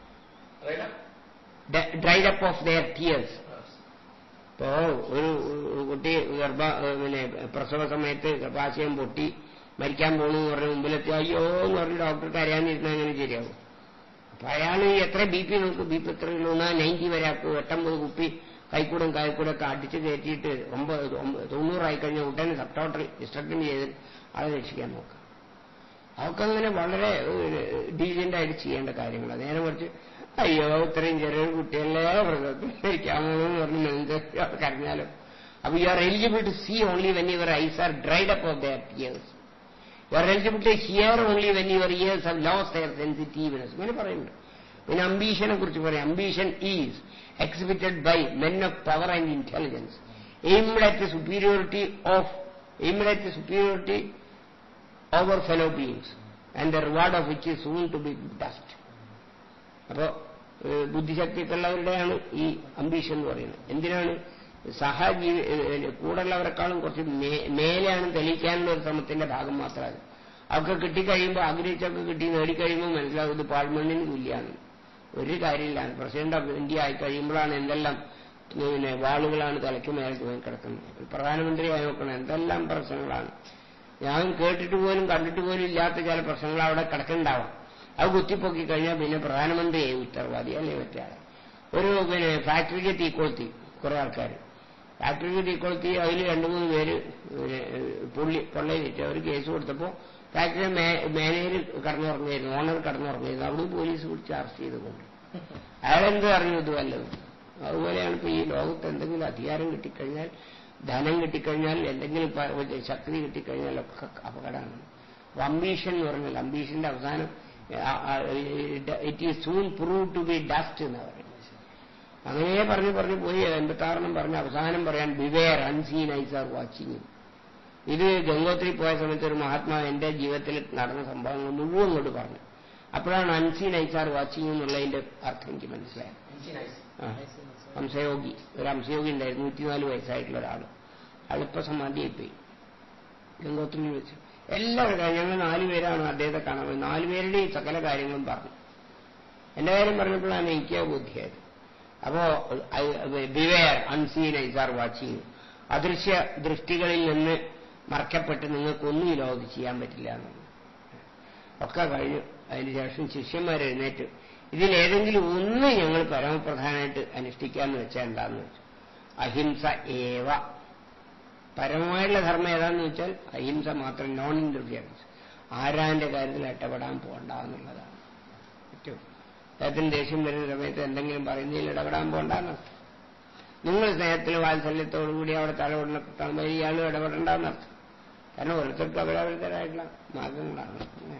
S2: dried up of their tears ഇപ്പോ ഒരു ഒരു കുട്ടി ഗർഭ പിന്നെ പ്രസവ സമയത്ത് ഗർഭാശയം പൊട്ടി മരിക്കാൻ പോണു എന്ന് പറഞ്ഞ മുമ്പിലെത്തി അയ്യോ എന്ന് പറഞ്ഞ് ഡോക്ടർ കരയാനിരുന്ന അങ്ങനെ ശരിയാവും അപ്പൊ അയാൾ എത്ര ബി പി നോക്ക് ബി പി എത്ര കിലോന്നാ നയൻറ്റി വരെ ആക്കും എട്ടമ്പത് കുപ്പി കൈക്കൂടും കായ്ക്കൂടെ ഒക്കെ അടിച്ച് കയറ്റിയിട്ട് ഒമ്പത് ഒമ്പ- തൊണ്ണൂറായി കഴിഞ്ഞ ഉടനെ സബ് ടോട്ടൽ ഡിസ്ട്രക്ഷൻ ചെയ്ത് ആളെ രക്ഷിക്കാൻ നോക്കാം അതൊക്കെ അങ്ങനെ വളരെ ഡീസന്റ് ആയിട്ട് ചെയ്യേണ്ട കാര്യങ്ങളാണ് നേരെ മറിച്ച് അയ്യോ ഇത്രയും ചെറിയ കുട്ടികളെ പ്രസവിക്കാമെന്ന് പറഞ്ഞ് എന്ത് കരഞ്ഞാലും അപ്പൊ you are eligible to see only when your eyes are dried up of their ears you are eligible to hear only when your ears have lose their sensitiveness ഇങ്ങനെ പറയുന്നുണ്ട് പിന്നെ അംബീഷനെ കുറിച്ച് പറയാം ambition is exhibited by men of power and intelligence aimed at superiority of aimed at superiority over fellow beings and the reward of which is soon to be dust. അപ്പോ ഏഹ്, ബുദ്ധിശക്തിക്കുള്ളവരുടെയാണ് ഈ ambition എന്ന് പറയുന്നത് എന്തിനാണ് സഹജീവി ഏഹ്, കൂടെയുള്ളവരെക്കാളും കുറച്ച് മേ- മേലെയാണ് തെളിയിക്കാനുള്ള ഒരു ശ്രമത്തിന്റെ ഭാഗം മാത്രമാണ് അതൊക്കെ കിട്ടിക്കഴിയുമ്പോൾ ആഗ്രഹിച്ചൊക്കെ കിട്ടി നേടിക്കഴിയുമ്പോൾ മനസ്സിലാവും ഇത് പാഴ്മണ്ണിന് തുല്യമാണ് ഒരു കാര്യമില്ല പ്രസിഡന്റ് ഓഫ് ഇന്ത്യ ആയി കഴിയുമ്പോഴാണ് എന്തെല്ലാം പിന്നെ വാളുകളാണ് തലയ്ക്ക് മേലെ പോയി കിടക്കുന്നത് ഒരു പ്രധാനമന്ത്രിയായി നോക്കണം എന്തെല്ലാം പ്രശ്നങ്ങളാണ് ഞാൻ കേട്ടിട്ട് പോലും കണ്ടിട്ട് പോലും ഇല്ലാത്ത ചില പ്രശ്നങ്ങൾ അവിടെ കിടക്കുന്നുണ്ടാവാം അത് കുത്തിപ്പൊക്കി കഴിഞ്ഞാൽ പിന്നെ പ്രധാനമന്ത്രിയായി ഉത്തരവാദി അല്ലേ മറ്റേ ആളെ ഒരു പിന്നെ ഫാക്ടറിക്ക് തീ കൊളുത്തി കുറെ ആൾക്കാർ ഫാക്ടറിക്ക് തീ കൊളുത്തി അതിൽ രണ്ടു മൂന്ന് പേര് പിന്നെ പുള്ളി പൊള്ളയിലിട്ട് അവർ കേസ് കൊടുത്തപ്പോൾ ഫാക്ടറി മാനേജർ കടന്നുറങ്ങിയിരുന്നു ഓണർ കടന്നുറങ്ങിയിരുന്നു അവിടെ പോലീസ് പിടിച്ച് അറസ്റ്റ് ചെയ്ത് കൊണ്ട് അയാളെന്ത് അറിഞ്ഞു ഇത് വല്ലതും അതുപോലെയാണ് ഇപ്പൊ ഈ ലോകത്ത് എന്തെങ്കിലും അധികാരം കിട്ടിക്കഴിഞ്ഞാൽ ധനം കിട്ടിക്കഴിഞ്ഞാൽ എന്തെങ്കിലും പ- ഒരു ശക്തി കിട്ടിക്കഴിഞ്ഞാൽ ഒക്കെ അപകടമാണ് അംബീഷൻ എന്ന് പറഞ്ഞാൽ അംബീഷന്റെ അവസാനം it is soon prove to be dust എന്ന് പറയുന്നത് അങ്ങനെ പറഞ്ഞു പറഞ്ഞു പോയി എൺപത്താറെണ്ണം പറഞ്ഞ് അവസാനം പറയാൻ beware unseen eyes are watching ഇത് ഗംഗോത്രി പോയ സമയത്ത് ഒരു മഹാത്മാ എന്റെ ജീവിതത്തിൽ നടന്ന സംഭവങ്ങൾ മുഴുവൻ കൊണ്ട് പറഞ്ഞു അപ്പോഴാണ് അൺസീൻ ഐസ് ആർ വാച്ചിങ് എന്നുള്ളതിന്റെ അർത്ഥം എനിക്ക് മനസ്സിലായത് ആ. ഹംസയോഗി ഒരു ഹംസയോഗി ഉണ്ടായിരുന്നു നൂറ്റിനാല് വയസ്സായിട്ടുള്ള ഒരാൾ അയാളിപ്പോ സമാധിയായിപ്പോയി ഗംഗോത്രിയിൽ വെച്ച് എല്ലാവരും ഞങ്ങൾ നാലുപേരാണ് അദ്ദേഹത്തെ കാണാൻ പോയത് നാലുപേരുടെയും സകല കാര്യങ്ങളും പറഞ്ഞു എന്റെ കാര്യം പറഞ്ഞപ്പോഴാണ് എനിക്ക് ബുദ്ധിയായത് അപ്പോ beware unseen eyes are watching അദൃശ്യ ദൃഷ്ടികളിൽ നിന്ന് മറക്കപ്പെട്ട് നിങ്ങൾക്കൊന്നും ഈ ലോകത്ത് ചെയ്യാൻ പറ്റില്ല എന്നുള്ളത് ഒക്കെ കഴിഞ്ഞു അതിനുശേഷം ശിഷ്യന്മാർ എഴുന്നേറ്റ് ഇതിലേതെങ്കിലും ഒന്ന് ഞങ്ങൾ പരമപ്രധാനമായിട്ട് അനുഷ്ഠിക്കാന്ന് വെച്ചാൽ എന്താന്ന് വെച്ചു അഹിംസ ഏവ പരമമായിട്ടുള്ള ധർമ്മം ഏതാന്ന് വെച്ചാൽ അഹിംസ മാത്രം നോൺ ഇന്റർഫിയറൻസ് ആരാന്റെ കാര്യത്തിൽ ഇടപെടാൻ പോകണ്ട എന്നുള്ളതാണ് ഏറ്റവും അദ്ദേഹത്തിന് ദേഷ്യം വരുന്ന സമയത്ത് എന്തെങ്കിലും പറയുന്നതിൽ ഇടപെടാൻ പോകണ്ടെന്ന് നിങ്ങൾ സ്നേഹത്തിൽ വാത്സല്യത്തോടുകൂടി അവിടെ തലവിടുന്ന കാണുമ്പോൾ ഇയാളും ഇടപെടണ്ടെന്നർത്ഥം കാരണം ഓരോരുത്തർക്കും അവരവരുടേതായിട്ടുള്ള മാർഗങ്ങളാണ് അങ്ങനെ.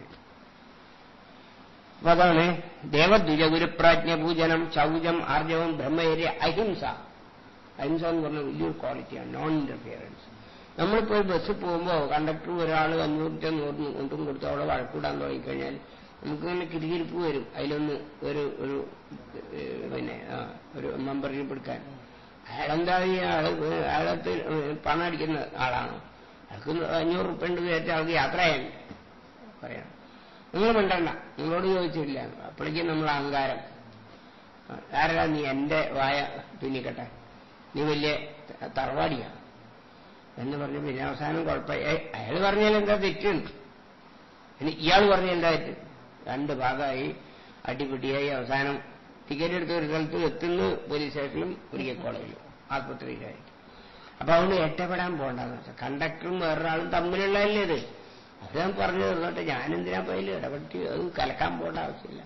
S2: അപ്പൊ അതാണ് ദേവദ്വിജ ഗുരുപ്രാജ്ഞ പൂജനം ചൗജം ആർജവം ബ്രഹ്മചര്യ അഹിംസ അഹിംസ എന്ന് പറഞ്ഞ വലിയൊരു ക്വാളിറ്റിയാണ് നോൺ ഇന്റർഫിയറൻസ് നമ്മളിപ്പോൾ ബസ്സിൽ പോകുമ്പോൾ കണ്ടക്ടർ ഒരാൾ അഞ്ഞൂറ്റി നൂറിന് കൊണ്ടും കൊടുത്ത് അവിടെ വഴക്കൂടാൻ തുടങ്ങിക്കഴിഞ്ഞാൽ നമുക്കിങ്ങനെ കിരികിരിപ്പ് വരും അതിലൊന്ന് ഒരു ഒരു ഏഹ്, പിന്നെ ആ, ഒരു മെമ്പറിൽ എടുക്കാൻ അയാളെന്താ ഈ ആള് അയാളത്ത് പണം അടിക്കുന്ന ആളാണോ അയാൾക്ക് അഞ്ഞൂറ് ഉറുപ്പ ഉണ്ട് വിചാരിച്ച ആൾക്ക് യാത്ര ചെയ്യണ്ടേ പറയണം നിങ്ങൾ മിണ്ടണ്ട നിങ്ങളോട് ചോദിച്ചില്ല അപ്പോഴേക്കും നമ്മൾ അഹങ്കാരം ആരാ നീ എന്റെ വായ തുന്നിക്കട്ടെ നീ വലിയ ത- തറവാടിയാണ് എന്ന് പറഞ്ഞു പിന്നെ അവസാനം കുഴപ്പം അയാൾ പറഞ്ഞാൽ എന്താ തെറ്റുണ്ട് ഇനി ഇയാൾ പറഞ്ഞ എന്താ തെറ്റ് രണ്ട് ഭാഗമായി അടിപിടിയായി അവസാനം ടിക്കറ്റ് എടുത്ത ഒരു സ്ഥലത്ത് എത്തുന്നു പോലീസ് സ്റ്റേഷനിലും മെഡിക്കൽ കോളേജിലും ആസ്പത്രിയിലായിട്ട് അപ്പൊ അതുകൊണ്ട് ഇടപെടാൻ പോകണ്ടെന്ന് വെച്ചാൽ കണ്ടക്ടറും വേറൊരാളും തമ്മിലുള്ളതല്ലേ ഇത് അത് ഞാൻ പറഞ്ഞു തന്നോട്ടെ ഞാനെന്തിനാ പോയാലും ഇടപെട്ട് അത് കലക്കാൻ പോകേണ്ട ആവശ്യമില്ല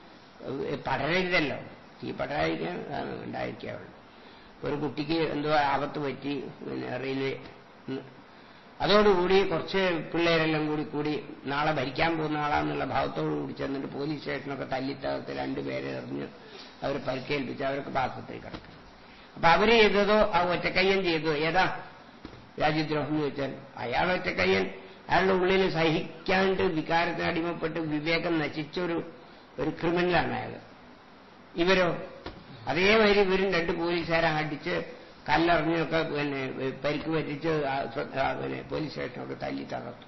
S2: അത് പടരരുതല്ലോ തീ പടരാതിരിക്കാൻ ആണ് ഉണ്ടായിരിക്കാവുള്ളൂ ഒരു കുട്ടിക്ക് എന്തോ ആപത്ത് പറ്റി പിന്നെ റെയിൽവേ ഉം. അതോടുകൂടി കുറച്ച് പിള്ളേരെല്ലാം കൂടി കൂടി നാളെ ഭരിക്കാൻ പോകുന്ന ആളാന്നുള്ള ഭാവത്തോടു കൂടി ചെന്നിട്ട് പോലീസ് സ്റ്റേഷനൊക്കെ തല്ലിത്തകത്ത് രണ്ടുപേരെ എറിഞ്ഞ് അവർ പരിക്കേൽപ്പിച്ച് അവരൊക്കെ ആശുപത്രി കിടക്കും അപ്പൊ അവര് ചെയ്തതോ ആ ഒറ്റക്കയ്യൻ ചെയ്തതോ ഏതാ രാജ്യദ്രോഹം എന്ന് വെച്ചാൽ അയാൾ ഒറ്റക്കയ്യൻ അയാളുടെ ഉള്ളിൽ സഹിക്കാണ്ട് വികാരത്തിന് അടിമപ്പെട്ട് വിവേകം നശിച്ചൊരു ഒരു ക്രിമിനലാണ് അയാൾ ഇവരോ അതേമാതിരി ഇവരും രണ്ട് പോലീസുകാരെ അടിച്ച് കല്ലെറിഞ്ഞൊക്കെ പിന്നെ പരിക്ക് പറ്റിച്ച് ആ സ്വ- ആ പിന്നെ പോലീസ് സ്റ്റേഷനൊക്കെ തല്ലി തകർത്തു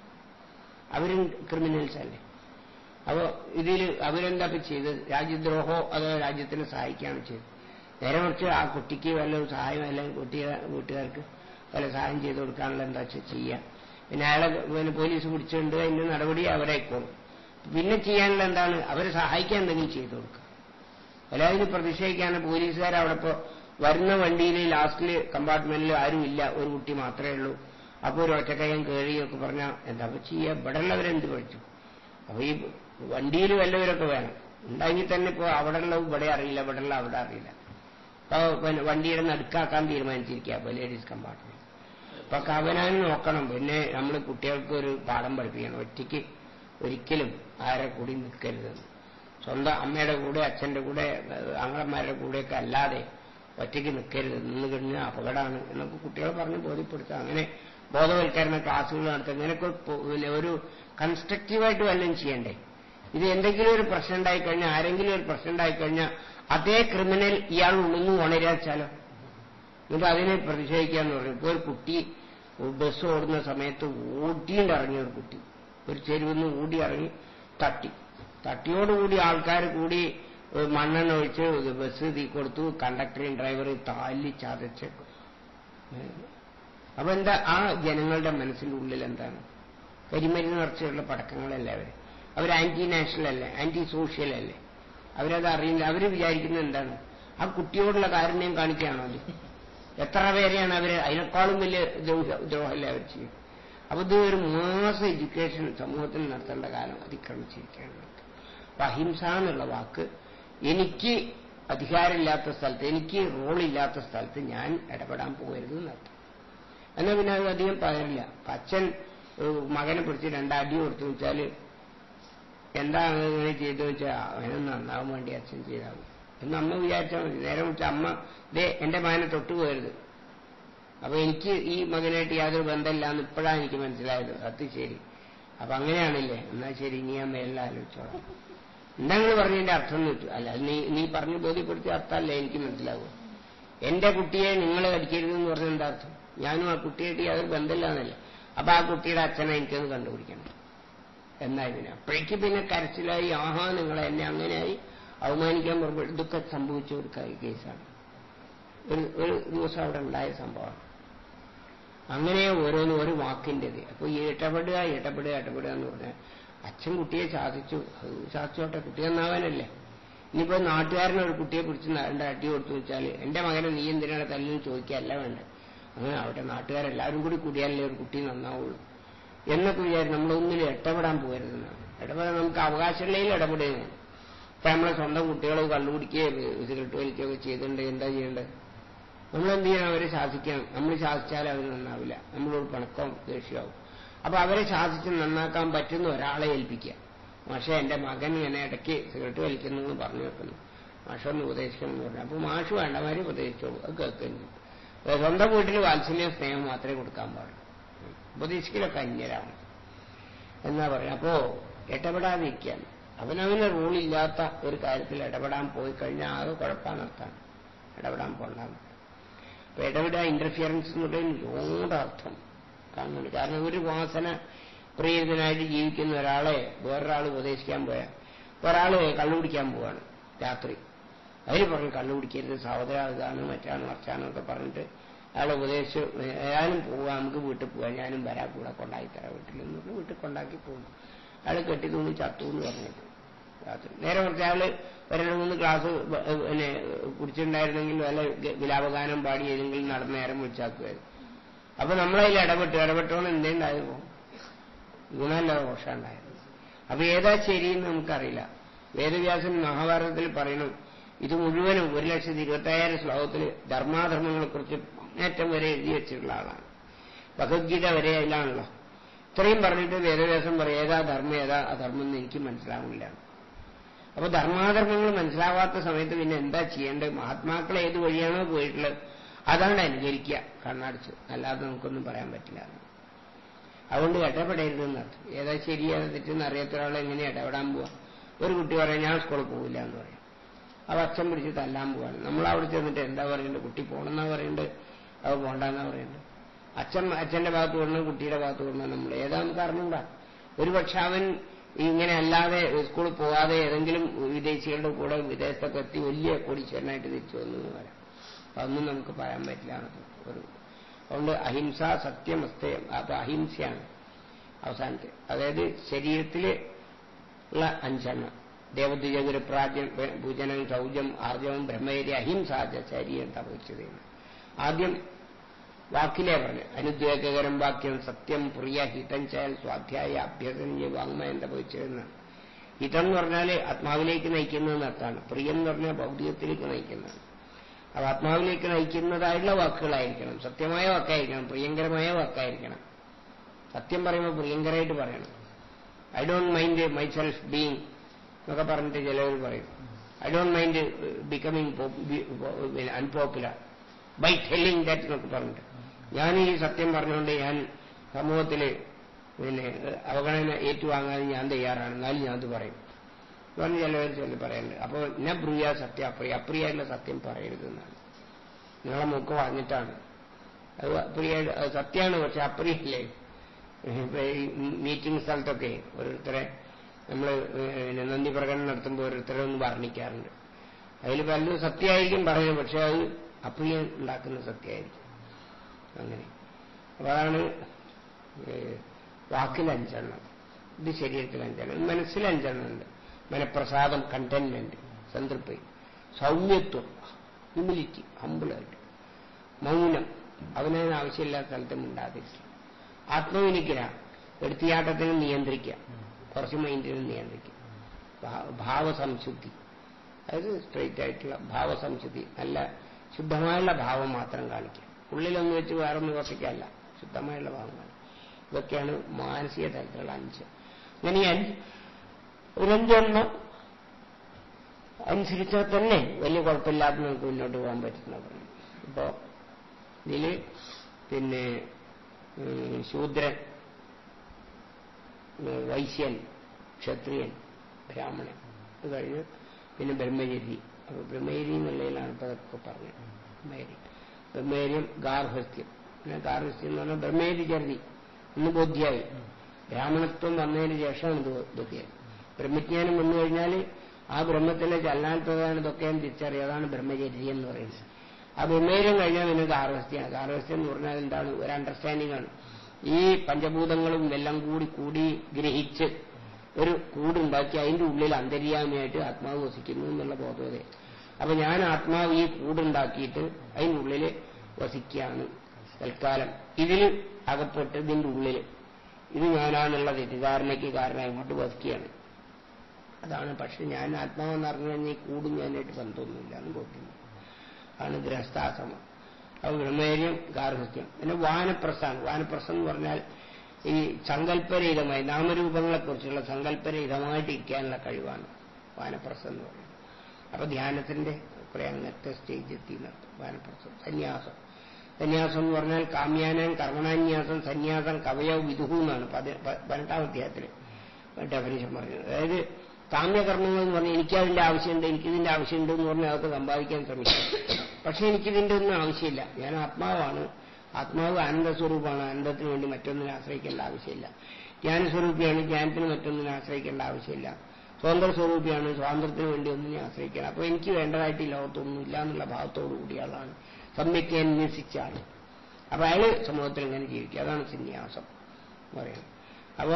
S2: അവരും ക്രിമിനൽസ് അല്ലേ അപ്പോ ഇതിൽ അവരെന്താ ഇപ്പൊ ചെയ്തത് രാജ്യദ്രോഹോ അതോ രാജ്യത്തിനെ സഹായിക്കുകയാണ് ചെയ്തത് നേരെ മറിച്ച് ആ കുട്ടിക്ക് വല്ല സഹായം അല്ലെങ്കിൽ കുട്ടിയെ വീട്ടുകാർക്ക് വല്ല സഹായം ചെയ്ത് കൊടുക്കാനുള്ള എന്താ വെച്ചാൽ ചെയ്യാം പിന്നെ അയാളെ പിന്നെ പോലീസ് പിടിച്ചുകൊണ്ട് അതിന്റെ നടപടി അവരായിക്കോളും പിന്നെ ചെയ്യാനുള്ള എന്താണ് അവരെ സഹായിക്കാൻ എന്തെങ്കിലും ചെയ്തു കൊടുക്കുക അല്ല അതിന് പ്രതിഷേധിക്കാണ് പോലീസുകാർ അവിടെ ഇപ്പോ വരുന്ന വണ്ടിയിൽ ലാസ്റ്റില് കമ്പാർട്ട്മെന്റിൽ ആരും ഇല്ല ഒരു കുട്ടി മാത്രമേ ഉള്ളൂ അപ്പൊ ഒരു ഒറ്റക്കയ്യൻ കേറിയൊക്കെ പറഞ്ഞാൽ എന്താ ഇപ്പൊ ചെയ്യുക ഇവിടെ ഉള്ളവരെന്ത് പഠിച്ചു അപ്പൊ ഈ വണ്ടിയിൽ വല്ലവരൊക്കെ വേണം ഉണ്ടെങ്കിൽ തന്നെ ഇപ്പൊ അവിടെ ഉള്ള ഇവിടെ അറിയില്ല ഇവിടെ ഉള്ള അവിടെ അറിയില്ല അപ്പൊ പിന്നെ വണ്ടിയുടെ നടുക്കാക്കാൻ തീരുമാനിച്ചിരിക്കുക അപ്പൊ ലേഡീസ് കമ്പാർട്ട്മെന്റ് അപ്പൊ കവനാൻ നോക്കണം പിന്നെ നമ്മൾ കുട്ടികൾക്ക് ഒരു പാഠം പഠിപ്പിക്കണം ഒറ്റയ്ക്ക് ഒരിക്കലും ആരെ കൂടി നിൽക്കരുതെന്ന് സ്വന്തം അമ്മയുടെ കൂടെ അച്ഛന്റെ കൂടെ ആങ്ങളന്മാരുടെ കൂടെയൊക്കെ അല്ലാതെ ഒറ്റയ്ക്ക് നിൽക്കരുത് നിന്ന് കഴിഞ്ഞാൽ അപകടമാണ് എന്നൊക്കെ കുട്ടികളെ പറഞ്ഞ് ബോധ്യപ്പെടുത്തുക അങ്ങനെ ബോധവൽക്കരണ ക്ലാസ്സുകൾ നടത്തുക ഇങ്ങനെയൊക്കെ പൊ- പിന്നെ ഒരു കൺസ്ട്രക്റ്റീവായിട്ട് വല്ലതും ചെയ്യണ്ടേ ഇത് എന്തെങ്കിലും ഒരു പ്രശ്നം ഉണ്ടായിക്കഴിഞ്ഞാൽ ആരെങ്കിലും ഒരു പ്രശ്നം ഉണ്ടായിക്കഴിഞ്ഞാൽ അതേ ക്രിമിനൽ ഇയാൾ ഉണങ്ങി ഉണരാച്ചാലോ എന്നിട്ട് അതിനെ പ്രതിഷേധിക്കാന്ന് പറഞ്ഞു ഇപ്പൊ ഒരു കുട്ടി ബസ് ഓടുന്ന സമയത്ത് ഓടിയിട്ട് ഇറങ്ങിയ ഒരു കുട്ടി ഒരു ചെരുവിന്ന് ഓടി ഇറങ്ങി തട്ടി തട്ടിയോടുകൂടി ആൾക്കാർ കൂടി ഏഹ് മണ്ണെണ്ണ ഒഴിച്ച് ബസ് തീ കൊടുത്തു കണ്ടക്ടറേയും ഡ്രൈവറെയും താലി ചതച്ച് ഏഹ് അപ്പൊ എന്താ ആ ജനങ്ങളുടെ മനസ്സിന്റെ ഉള്ളിൽ എന്താണ് കരിമരുന്ന് നിറച്ചുള്ള പടക്കങ്ങളെല്ലാവരും അവർ ആന്റി നാഷണൽ അല്ലേ ആന്റി സോഷ്യൽ അല്ലേ അവരത് അറിയില്ല അവർ വിചാരിക്കുന്നത് എന്താണ് ആ കുട്ടിയോടുള്ള കാരുണ്യം കാണിക്കുകയാണോ അത് എത്ര പേരെയാണ് അവർ അതിനേക്കാളും വലിയ ദ്രോഹ ദ്രോഹമല്ലേ അവർ ചെയ്യും അപ്പൊ ഇത് ഒരു മാസ എഡ്യൂക്കേഷൻ സമൂഹത്തിൽ നടത്തേണ്ട കാലം അതിക്രമിച്ചിരിക്കുകയാണ് അപ്പൊ അഹിംസ എന്നുള്ള വാക്ക് എനിക്ക് അധികാരമില്ലാത്ത സ്ഥലത്ത് എനിക്ക് റോളില്ലാത്ത സ്ഥലത്ത് ഞാൻ ഇടപെടാൻ പോകരുത് എന്നർത്ഥം എന്നാൽ പിന്നെ അത് അധികം പകരില്ല അപ്പൊ അച്ഛൻ ഏഹ്, മകനെ പിടിച്ച് രണ്ടടി കൊടുത്തു വെച്ചാല് എന്താണ് ഇങ്ങനെ ചെയ്തു വെച്ചാൽ അവന് നന്നാവാൻ വേണ്ടി അച്ഛൻ ചെയ്താവും എന്ന് അമ്മ വിചാരിച്ചാൽ മതി നേരെ വിളിച്ച അമ്മ ദേ എന്റെ മകനെ തൊട്ടു പോകരുത് അപ്പൊ എനിക്ക് ഈ മകനായിട്ട് യാതൊരു ബന്ധമില്ല എന്ന് ഇപ്പോഴാണ് എനിക്ക് മനസ്സിലായത് അത് ശരി അപ്പൊ അങ്ങനെയാണല്ലേ എന്നാ ശരി ഇനി ഞാൻ മേലിൽ ആലോചിച്ചോളാം എന്താ നിങ്ങൾ പറഞ്ഞതിന്റെ അർത്ഥം എന്ന് വെച്ചു അല്ല അത് നീ നീ പറഞ്ഞു ബോധ്യപ്പെടുത്തിയ അർത്ഥമല്ലേ എനിക്ക് മനസ്സിലാവുക എന്റെ കുട്ടിയെ നിങ്ങൾ കടിക്കരുതെന്ന് പറഞ്ഞ എന്താ അർത്ഥം ഞാനും ആ കുട്ടിയായിട്ട് യാതൊരു ബന്ധമില്ല എന്നല്ലേ അപ്പൊ ആ കുട്ടിയുടെ അച്ഛനെ എനിക്കൊന്ന് കണ്ടുപിടിക്കണം എന്നായി പിന്നെ അപ്പോഴേക്ക് പിന്നെ കരച്ചിലായി ആഹാ നിങ്ങൾ എന്നെ അങ്ങനെയായി അവമാനിക്കാൻ പറയുമ്പോൾ ഇതൊക്കെ സംഭവിച്ച ഒരു ക- കേസാണ് ഒരു ഒരു ദിവസം അവിടെ ഉണ്ടായ സംഭവമാണ് അങ്ങനെ ഓരോന്നും ഒരു വാക്കിൻ്റെത് അപ്പൊ ഈ ഇടപെടുക ഇടപെടുക ഇടപെടുക എന്ന് പറഞ്ഞാൽ അച്ഛൻ കുട്ടിയെ ശാസിച്ചു അത് ശാസിച്ചോട്ടെ കുട്ടി നന്നാവാനല്ലേ ഇനിയിപ്പോ നാട്ടുകാരനെ ഒരു കുട്ടിയെ പിടിച്ച് രണ്ട് അടി കൊടുത്തു വെച്ചാൽ എന്റെ മകനെ നീ എന്തിനാണ് തല്ലിന്ന് ചോദിക്കുകയല്ല വേണ്ട അങ്ങനെ അവിടെ നാട്ടുകാരെല്ലാവരും കൂടി കൂടിയാലേ ഒരു കുട്ടി നന്നാവുള്ളൂ എന്നൊക്കെ വിചാരിച്ച് നമ്മളൊന്നിലും ഇടപെടാൻ പോകരുതെന്നാണ് ഇടപെടാൻ നമുക്ക് അവകാശമുള്ളതിൽ ഇടപെടുകയാണ് ഇപ്പൊ നമ്മളെ സ്വന്തം കുട്ടികൾ കള്ളുപിടിക്കുകയോ സിഗരറ്റ് വലിക്കുകയൊക്കെ ചെയ്തിട്ടുണ്ട് എന്താ ചെയ്യേണ്ടത് നമ്മൾ എന്ത് ചെയ്യണം അവരെ ശാസിക്കണം നമ്മൾ ശാസിച്ചാൽ അവർ നന്നാവില്ല നമ്മളോട് പിണക്കവും ദേഷ്യമാവും അപ്പൊ അവരെ ശാസിച്ച് നന്നാക്കാൻ പറ്റുന്ന ഒരാളെ ഏൽപ്പിക്കുക മാഷെ എന്റെ മകൻ ഇങ്ങനെ ഇടയ്ക്ക് സിഗരറ്റ് വലിക്കുന്നു എന്ന് പറഞ്ഞു വെക്കുന്നു മാഷ ഒന്ന് ഉപദേശിക്കണം എന്ന് പറഞ്ഞു അപ്പൊ മാഷ് വേണ്ടമാര് ഉപദേശിച്ചോളൂ അത് കേൾക്കുന്നു സ്വന്തം വീട്ടിൽ വാത്സല്യം സ്നേഹം മാത്രമേ കൊടുക്കാൻ പാടുള്ളൂ ഉപദേശിക്കലൊക്കെ അന്യരാണ് എന്നാ പറയാം അപ്പോ ഇടപെടാതിരിക്കാൻ അവനവന് റൂളില്ലാത്ത ഒരു കാര്യത്തിൽ ഇടപെടാൻ പോയി കഴിഞ്ഞാൽ ആകെ കുഴപ്പമാണർത്താണ് ഇടപെടാൻ പോണ്ടാണ് അപ്പൊ ഇടപെടുക ഇന്റർഫിയറൻസ് എന്ന് പറയുന്നത് ഒരുപാട് അർത്ഥം കാണുന്നുണ്ട് കാരണം ഒരു വാസന പ്രിയതനായിട്ട് ജീവിക്കുന്ന ഒരാളെ വേറൊരാൾ ഉപദേശിക്കാൻ പോയാൽ ഒരാള് കള്ളുപിടിക്കാൻ പോവാണ് രാത്രി അതിൽ പറഞ്ഞു കള്ളുപിടിക്കരുത് സഹോദരാണ് മറ്റാണ് മറിച്ചാണ് ഒക്കെ പറഞ്ഞിട്ട് അയാളെ ഉപദേശിച്ചു ഞാനും പോവാം നമുക്ക് വീട്ടിൽ പോവാം ഞാനും വരാം കൂടെ കൊണ്ടാക്കി തരാം വീട്ടിൽ എന്ന് പറഞ്ഞ് വീട്ടിൽ കൊണ്ടാക്കി പോകും അയാൾ കെട്ടി തൂങ്ങി ചത്തു എന്ന് പറഞ്ഞിട്ട് രാത്രി നേരെ കുറച്ച് അയാള് ഒരു രണ്ട് മൂന്ന് ക്ലാസ് ബ- പിന്നെ കുടിച്ചിട്ടുണ്ടായിരുന്നെങ്കിൽ വല്ല ഗ- വിലാപഗാനം പാടി ഏതെങ്കിലും നടന്ന് നേരം വിളിച്ചാക്കുമായിരുന്നു അപ്പൊ നമ്മളതിൽ ഇടപെട്ടു ഇടപെട്ടോന്ന് എന്തേണ്ടായിരുന്നു ഗുണമല്ല ദോഷം ഉണ്ടായിരുന്നു അപ്പൊ ഏതാ ശരിയെന്ന് നമുക്കറിയില്ല വേദവ്യാസൻ മഹാഭാരതത്തിൽ പറയണം ഇത് മുഴുവനും ഒരു ലക്ഷത്തി ഇരുപത്തയ്യായിരം ശ്ലോകത്തിൽ ധർമാധർമ്മങ്ങളെക്കുറിച്ച് ഏറ്റവും വരെ എഴുതി വെച്ചിട്ടുള്ള ആളാണ് ഭഗവത്ഗീത വരെ അതിലാണല്ലോ ഇത്രയും പറഞ്ഞിട്ട് വേദവ്യാസം പറയും ഏതാ ധർമ്മം ഏതാ അധർമ്മം എന്ന് എനിക്ക് മനസ്സിലാവില്ല അപ്പൊ ധർമാധർമ്മങ്ങൾ മനസ്സിലാവാത്ത സമയത്ത് പിന്നെ എന്താ ചെയ്യേണ്ടത് മഹാത്മാക്കൾ ഏത് വഴിയാണോ പോയിട്ടുള്ളത് അതാണ് അനുകരിക്കുക കണ്ണടച്ച് അല്ലാതെ നമുക്കൊന്നും പറയാൻ പറ്റില്ല അതുകൊണ്ട് ഇടപെടരുതെന്നർത്ഥം ഏതാ ശരിയാ തെറ്റെന്ന് അറിയാത്ത ഒരാൾ എങ്ങനെ ഇടപെടാൻ പോവാ ഒരു കുട്ടി പറയാം ഞാൻ സ്കൂളിൽ പോകില്ല എന്ന് പറയും അത് അച്ഛൻ പിടിച്ച് തല്ലാൻ പോവാണ് നമ്മൾ അവിടെ ചെന്നിട്ട് എന്താ പറയേണ്ടത് കുട്ടി പോകണമെന്നാ പറയേണ്ടത് അത് പോണ്ടെന്നാ പറയേണ്ടത് അച്ഛൻ അച്ഛന്റെ ഭാഗത്ത് വിടണം കുട്ടിയുടെ ഭാഗത്ത് വിടണം നമ്മൾ ഏതാ നമുക്ക് അറിഞ്ഞൂടാ ഒരുപക്ഷെ അവൻ ഇങ്ങനെ അല്ലാതെ സ്കൂളിൽ പോകാതെ ഏതെങ്കിലും വിദേശികളുടെ കൂടെ വിദേശത്തൊക്കെ എത്തി വലിയ കോടീശ്വരനായിട്ട് തിരിച്ചു വന്നു എന്ന് വരാം അപ്പൊ അതൊന്നും നമുക്ക് പറയാൻ പറ്റില്ല എന്നൊക്കെ ഒരു അതുകൊണ്ട് അഹിംസ സത്യം അസ്തയം അപ്പൊ അഹിംസയാണ് അവസാനത്തെ അതായത് ശരീരത്തിൽ ഉള്ള അഞ്ചെണ്ണം ദേവദ്വിജഗുരു പ്രാജ്യം പൂജനം ശൗചം ആർജവം ബ്രഹ്മചര്യ അഹിംസാച ശരീരം തപവിച്ചതാണ് ആദ്യം വാക്കിലേ പറഞ്ഞു അനുദ്വേഗകരം വാക്യം സത്യം പ്രിയ ഹിതം ചാൽ സ്വാധ്യായ അഭ്യസനീയ വാങ്മയം തപവിച്ചതെന്നാണ് ഹിതം എന്ന് പറഞ്ഞാൽ ആത്മാവിലേക്ക് നയിക്കുന്നതെന്ന് അർത്ഥമാണ് പ്രിയം എന്ന് പറഞ്ഞാൽ ഭൗതികത്തിലേക്ക് നയിക്കുന്നതാണ് അത് ആത്മാവിലേക്ക് നയിക്കുന്നതായിട്ടുള്ള വാക്കുകളായിരിക്കണം സത്യമായ വാക്കായിരിക്കണം പ്രിയങ്കരമായ വാക്കായിരിക്കണം സത്യം പറയുമ്പോൾ പ്രിയങ്കരമായിട്ട് പറയണം I don't mind myself being എന്നൊക്കെ പറഞ്ഞിട്ട് ചിലവർ പറയും I don't mind becoming unpopular by telling that എന്നൊക്കെ പറഞ്ഞിട്ട് ഞാൻ ഈ സത്യം പറഞ്ഞുകൊണ്ട് ഞാൻ സമൂഹത്തിൽ പിന്നെ അവഗണന ഏറ്റുവാങ്ങാൻ ഞാൻ തയ്യാറാണ് എന്നാലും ഞാൻ അത് പറയും പറഞ്ഞ് ചിലവർ ചില പറയുന്നുണ്ട് അപ്പോൾ എന്നെ ബ്രൂയ സത്യം അപ്രിയ അപ്രിയായിട്ടുള്ള സത്യം പറയരുതെന്നാണ് നിങ്ങളെ മൂക്ക് പറഞ്ഞിട്ടാണ് അത് അപ്രിയ അത് സത്യമാണ് പക്ഷെ അപ്രിയല്ലേ ഇപ്പൊ ഈ മീറ്റിംഗ് സ്ഥലത്തൊക്കെ ഓരോരുത്തരെ നമ്മൾ നന്ദി പ്രകടനം നടത്തുമ്പോൾ ഓരോരുത്തരെ ഒന്ന് വർണ്ണിക്കാറുണ്ട് അതിൽ പലരും സത്യമായിരിക്കും പറയുന്നത് പക്ഷെ അത് അപ്രിയം ഉണ്ടാക്കുന്ന സത്യമായിരിക്കും അങ്ങനെ അപ്പൊ അതാണ് വാക്കിൽ അഞ്ചെണ്ണം ഇത് ശരീരത്തിൽ അഞ്ചെണ്ണം മനസ്സിൽ അഞ്ചെണ്ണം ഉണ്ട് മനപ്രസാദം കണ്ടന്റ്മെന്റ് സംതൃപ്തി സൗമ്യത്വം ഹ്യൂമിലിറ്റി ഹമ്പിളായിട്ട് മൗനം അവനതിന് ആവശ്യമില്ലാത്ത സ്ഥലത്ത് മിണ്ടാതിരിക്കുക ആത്മവിനിഗ്രഹം എടുത്തിയാട്ടത്തിനും നിയന്ത്രിക്കുക കുറച്ച് മൈൻഡിനും നിയന്ത്രിക്കുക ഭാ- ഭാവസംശുദ്ധി അതായത് സ്ട്രെയിറ്റ് ആയിട്ടുള്ള ഭാവസംശുദ്ധി നല്ല ശുദ്ധമായുള്ള ഭാവം മാത്രം കാണിക്കുക ഉള്ളിലൊന്നും വെച്ച് വേറൊന്നും വസിക്കല്ല ശുദ്ധമായുള്ള ഭാവം കാണിക്കുക ഇതൊക്കെയാണ് മാനസിക തലത്തിലുള്ള അഞ്ച് അങ്ങനെ ഈ അഞ്ച് ഒരു അഞ്ചെണ്ണം അനുസരിച്ചാൽ തന്നെ വലിയ കുഴപ്പമില്ലാതെ നമുക്ക് മുന്നോട്ട് പോകാൻ പറ്റുന്നതാണ് ഇപ്പോ ഇതില് പിന്നെ ഉം, ശൂദ്രൻ ഉം, വൈശ്യൻ ക്ഷത്രിയൻ ബ്രാഹ്മണൻ അത് കഴിഞ്ഞ് പിന്നെ ബ്രഹ്മചരി അപ്പൊ ബ്രഹ്മചരി എന്നുള്ളതിലാണ് ഇപ്പൊ അതൊക്കെ പറഞ്ഞത് ബ്രഹ്മചരി ബ്രഹ്മചര്യം ഗാർഹസ്ഥ്യം പിന്നെ ഗാർഹസ്ഥ്യം എന്ന് പറഞ്ഞാൽ ബ്രഹ്മചരി ചരുതി ഇന്ന് ബോധ്യായി ബ്രാഹ്മണത്വം വന്നതിന് ശേഷമാണ് ഇത് ബോധ്യായി ബ്രഹ്മജ്ഞാനം വന്നു കഴിഞ്ഞാൽ ആ ബ്രഹ്മത്തിലെ ചലനാത്മകതാണ് ഇതൊക്കെ തിരിച്ചറിയാം അതാണ് ബ്രഹ്മചര്യ എന്ന് പറയുന്നത് ആ ബ്രഹ്മചര്യം കഴിഞ്ഞാൽ പിന്നെ ഗാർഹസ്ഥ്യമാണ് ഗാർഹസ്ഥ്യം എന്ന് പറഞ്ഞാൽ എന്താണ് ഒരു അണ്ടർസ്റ്റാൻഡിംഗ് ആണ് ഈ പഞ്ചഭൂതങ്ങളും എല്ലാം കൂടി കൂടി ഗ്രഹിച്ച് ഒരു കൂടുണ്ടാക്കി അതിന്റെ ഉള്ളിൽ അന്തര്യാമിയായിട്ട് ആത്മാവ് വസിക്കുന്നു എന്നുള്ള ബോധവതയെ അപ്പൊ ഞാൻ ആത്മാവ് ഈ കൂടുണ്ടാക്കിയിട്ട് അതിന്റെ ഉള്ളിൽ വസിക്കുകയാണ് തൽക്കാലം ഇതിൽ അകപ്പെട്ട് ഇതിന്റെ ഉള്ളിൽ ഇത് ഞാനാണുള്ള തെറ്റിദ്ധാരണയ്ക്ക് കാരണം അങ്ങോട്ട് വസിക്കുകയാണ് അതാണ് പക്ഷെ ഞാൻ ആത്മാവെന്ന് അറിഞ്ഞു കഴിഞ്ഞാൽ ഈ കൂടും ഞാനായിട്ട് ബന്ധമൊന്നുമില്ല എന്ന് ബോധ്യം ആണ് ഗൃഹസ്ഥാശ്രമം അത് ബ്രഹ്മചര്യം ഗാർഹസ്ഥ്യം പിന്നെ വാനപ്രസ്ഥാനം വാനപ്രസ്ഥം എന്ന് പറഞ്ഞാൽ ഈ സങ്കല്പരഹിതമായി നാമരൂപങ്ങളെക്കുറിച്ചുള്ള സങ്കല്പരഹിതമായിട്ട് ഇരിക്കാനുള്ള കഴിവാണ് വാനപ്രസ്ഥം എന്ന് പറയുന്നത് അപ്പൊ ധ്യാനത്തിന്റെ കുറെ അങ്ങനത്തെ സ്റ്റേജ് എത്തി നടത്തും വാനപ്രസ്ഥം സന്യാസം സന്യാസം എന്ന് പറഞ്ഞാൽ കാമ്യാനം കർമ്മണാന്യാസം സന്യാസം കവയോ വിദുഹു എന്നാണ് പതി- പ- പതിനെട്ടാം അധ്യായത്തിൽ ഡെഫിനേഷൻ പറഞ്ഞത് അതായത് കാമ്യകർമ്മങ്ങൾ എന്ന് പറഞ്ഞാൽ എനിക്കതിന്റെ ആവശ്യമുണ്ട് എനിക്കിതിന്റെ ആവശ്യമുണ്ട് എന്ന് പറഞ്ഞാൽ അതൊക്കെ സമ്പാദിക്കാൻ ശ്രമിക്കും പക്ഷെ എനിക്കിതിന്റെ ഒന്നും ആവശ്യമില്ല ഞാൻ ആത്മാവാണ് ആത്മാവ് ആനന്ദസ്വരൂപമാണ് ആനന്ദത്തിന് വേണ്ടി മറ്റൊന്നിനെ ആശ്രയിക്കേണ്ട ആവശ്യമില്ല ജ്ഞാനസ്വരൂപിയാണ് ജ്ഞാനത്തിന് മറ്റൊന്നിനെ ആശ്രയിക്കേണ്ട ആവശ്യമില്ല സ്വതന്ത്ര സ്വരൂപിയാണ് സ്വാതന്ത്ര്യത്തിന് വേണ്ടി ഒന്നിനെ ആശ്രയിക്കണം അപ്പൊ എനിക്ക് വേണ്ടതായിട്ട് ഈ ലോകത്തൊന്നും ഇല്ല എന്നുള്ള ഭാവത്തോടു കൂടിയ ആളാണ് സമ്യക്ക് അന്വേഷിച്ച ആള് അപ്പൊ അയാള് സമൂഹത്തിൽ എങ്ങനെ ജീവിക്കുക അതാണ് സന്യാസം എന്ന് പറയുന്നത് അപ്പോ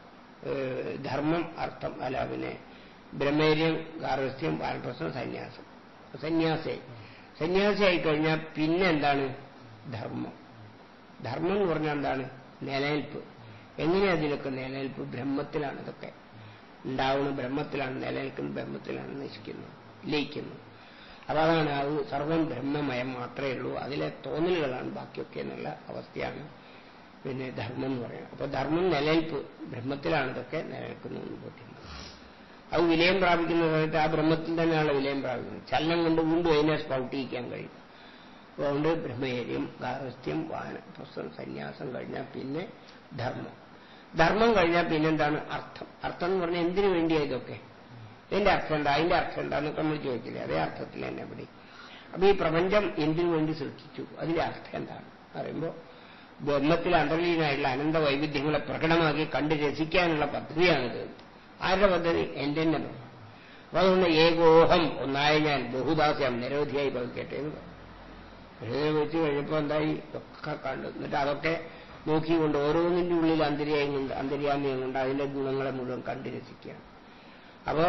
S2: ഏഹ്, ധർമ്മം അർത്ഥം അല്ല പിന്നെ ബ്രഹ്മേര്യം ഗാർഹസ്ഥ്യം വാനപ്രസ്ഥം സന്യാസം സന്യാസി സന്യാസിയായി കഴിഞ്ഞാൽ പിന്നെ എന്താണ് ധർമ്മം ധർമ്മം എന്ന് പറഞ്ഞാൽ എന്താണ് നിലനിൽപ്പ് എങ്ങനെയാ അതിലൊക്കെ നിലനിൽപ്പ് ബ്രഹ്മത്തിലാണ് ഇതൊക്കെ ഉണ്ടാവുന്നത് ബ്രഹ്മത്തിലാണ് നിലനിൽക്കുന്നത് ബ്രഹ്മത്തിലാണ് നശിക്കുന്നത് ലയിക്കുന്നത് അപ്പൊ അതാണ് അത് സർവം ബ്രഹ്മമയം മാത്രമേ ഉള്ളൂ അതിലെ തോന്നലുകളാണ് ബാക്കിയൊക്കെ എന്നുള്ള അവസ്ഥയാണ് പിന്നെ ധർമ്മം എന്ന് പറയുന്നത് അപ്പൊ ധർമ്മം നിലനിൽപ്പ് ബ്രഹ്മത്തിലാണ് ഇതൊക്കെ നിലനിൽക്കുന്നതെന്ന് ബോധ്യം അത് വിലയം പ്രാപിക്കുന്ന സമയത്ത് ആ ബ്രഹ്മത്തിൽ തന്നെയാണ് വിലയം പ്രാപിക്കുന്നത് ചലനം കൊണ്ട് വീണ്ടും അതിനെ സ്പൗട്ടിക്കാൻ കഴിയും അതുകൊണ്ട് ബ്രഹ്മചര്യം ഗാർഹസ്ഥ്യം വാനപ്രസ്ഥം സന്യാസം കഴിഞ്ഞാൽ പിന്നെ ധർമ്മം ധർമ്മം കഴിഞ്ഞാൽ പിന്നെന്താണ് അർത്ഥം അർത്ഥം എന്ന് പറഞ്ഞാൽ എന്തിനു വേണ്ടിയാ ഇതൊക്കെ ഇതിന്റെ അർത്ഥം എന്താ അതിന്റെ അർത്ഥം എന്താന്നൊക്കെ നമ്മൾ ചോദിക്കില്ലേ അതേ അർത്ഥത്തിൽ തന്നെ ഇവിടെ അപ്പൊ ഈ പ്രപഞ്ചം എന്തിനു വേണ്ടി സൃഷ്ടിച്ചു അതിന്റെ അർത്ഥം എന്താണ് പറയുമ്പോൾ ബ്രഹ്മത്തിൽ അന്തർലീനായിട്ടുള്ള അനന്ത വൈവിധ്യങ്ങളെ പ്രകടമാക്കി കണ്ട് രസിക്കാനുള്ള പദ്ധതിയാണിത് ആരുടെ പദ്ധതി എന്റെ തന്നെ പദ്ധതി. അപ്പൊ അതുകൊണ്ട് ഏകോഹം ഒന്നായ ഞാൻ ബഹുദാസ്യം നിരവധിയായി ഭവിക്കട്ടെ എന്ന് പറഞ്ഞു വെറുതെ വെച്ച് കഴിഞ്ഞപ്പോൾ എന്തായി ഒക്കെ കണ്ടു എന്നിട്ട് അതൊക്കെ നോക്കിക്കൊണ്ട് ഓരോന്നിന്റെ ഉള്ളിൽ അന്തര്യായം കൊണ്ട് അന്തര്യാമ്യം കൊണ്ട് അതിന്റെ ഗുണങ്ങളെ മുഴുവൻ കണ്ടു രസിക്കുകയാണ് അപ്പോ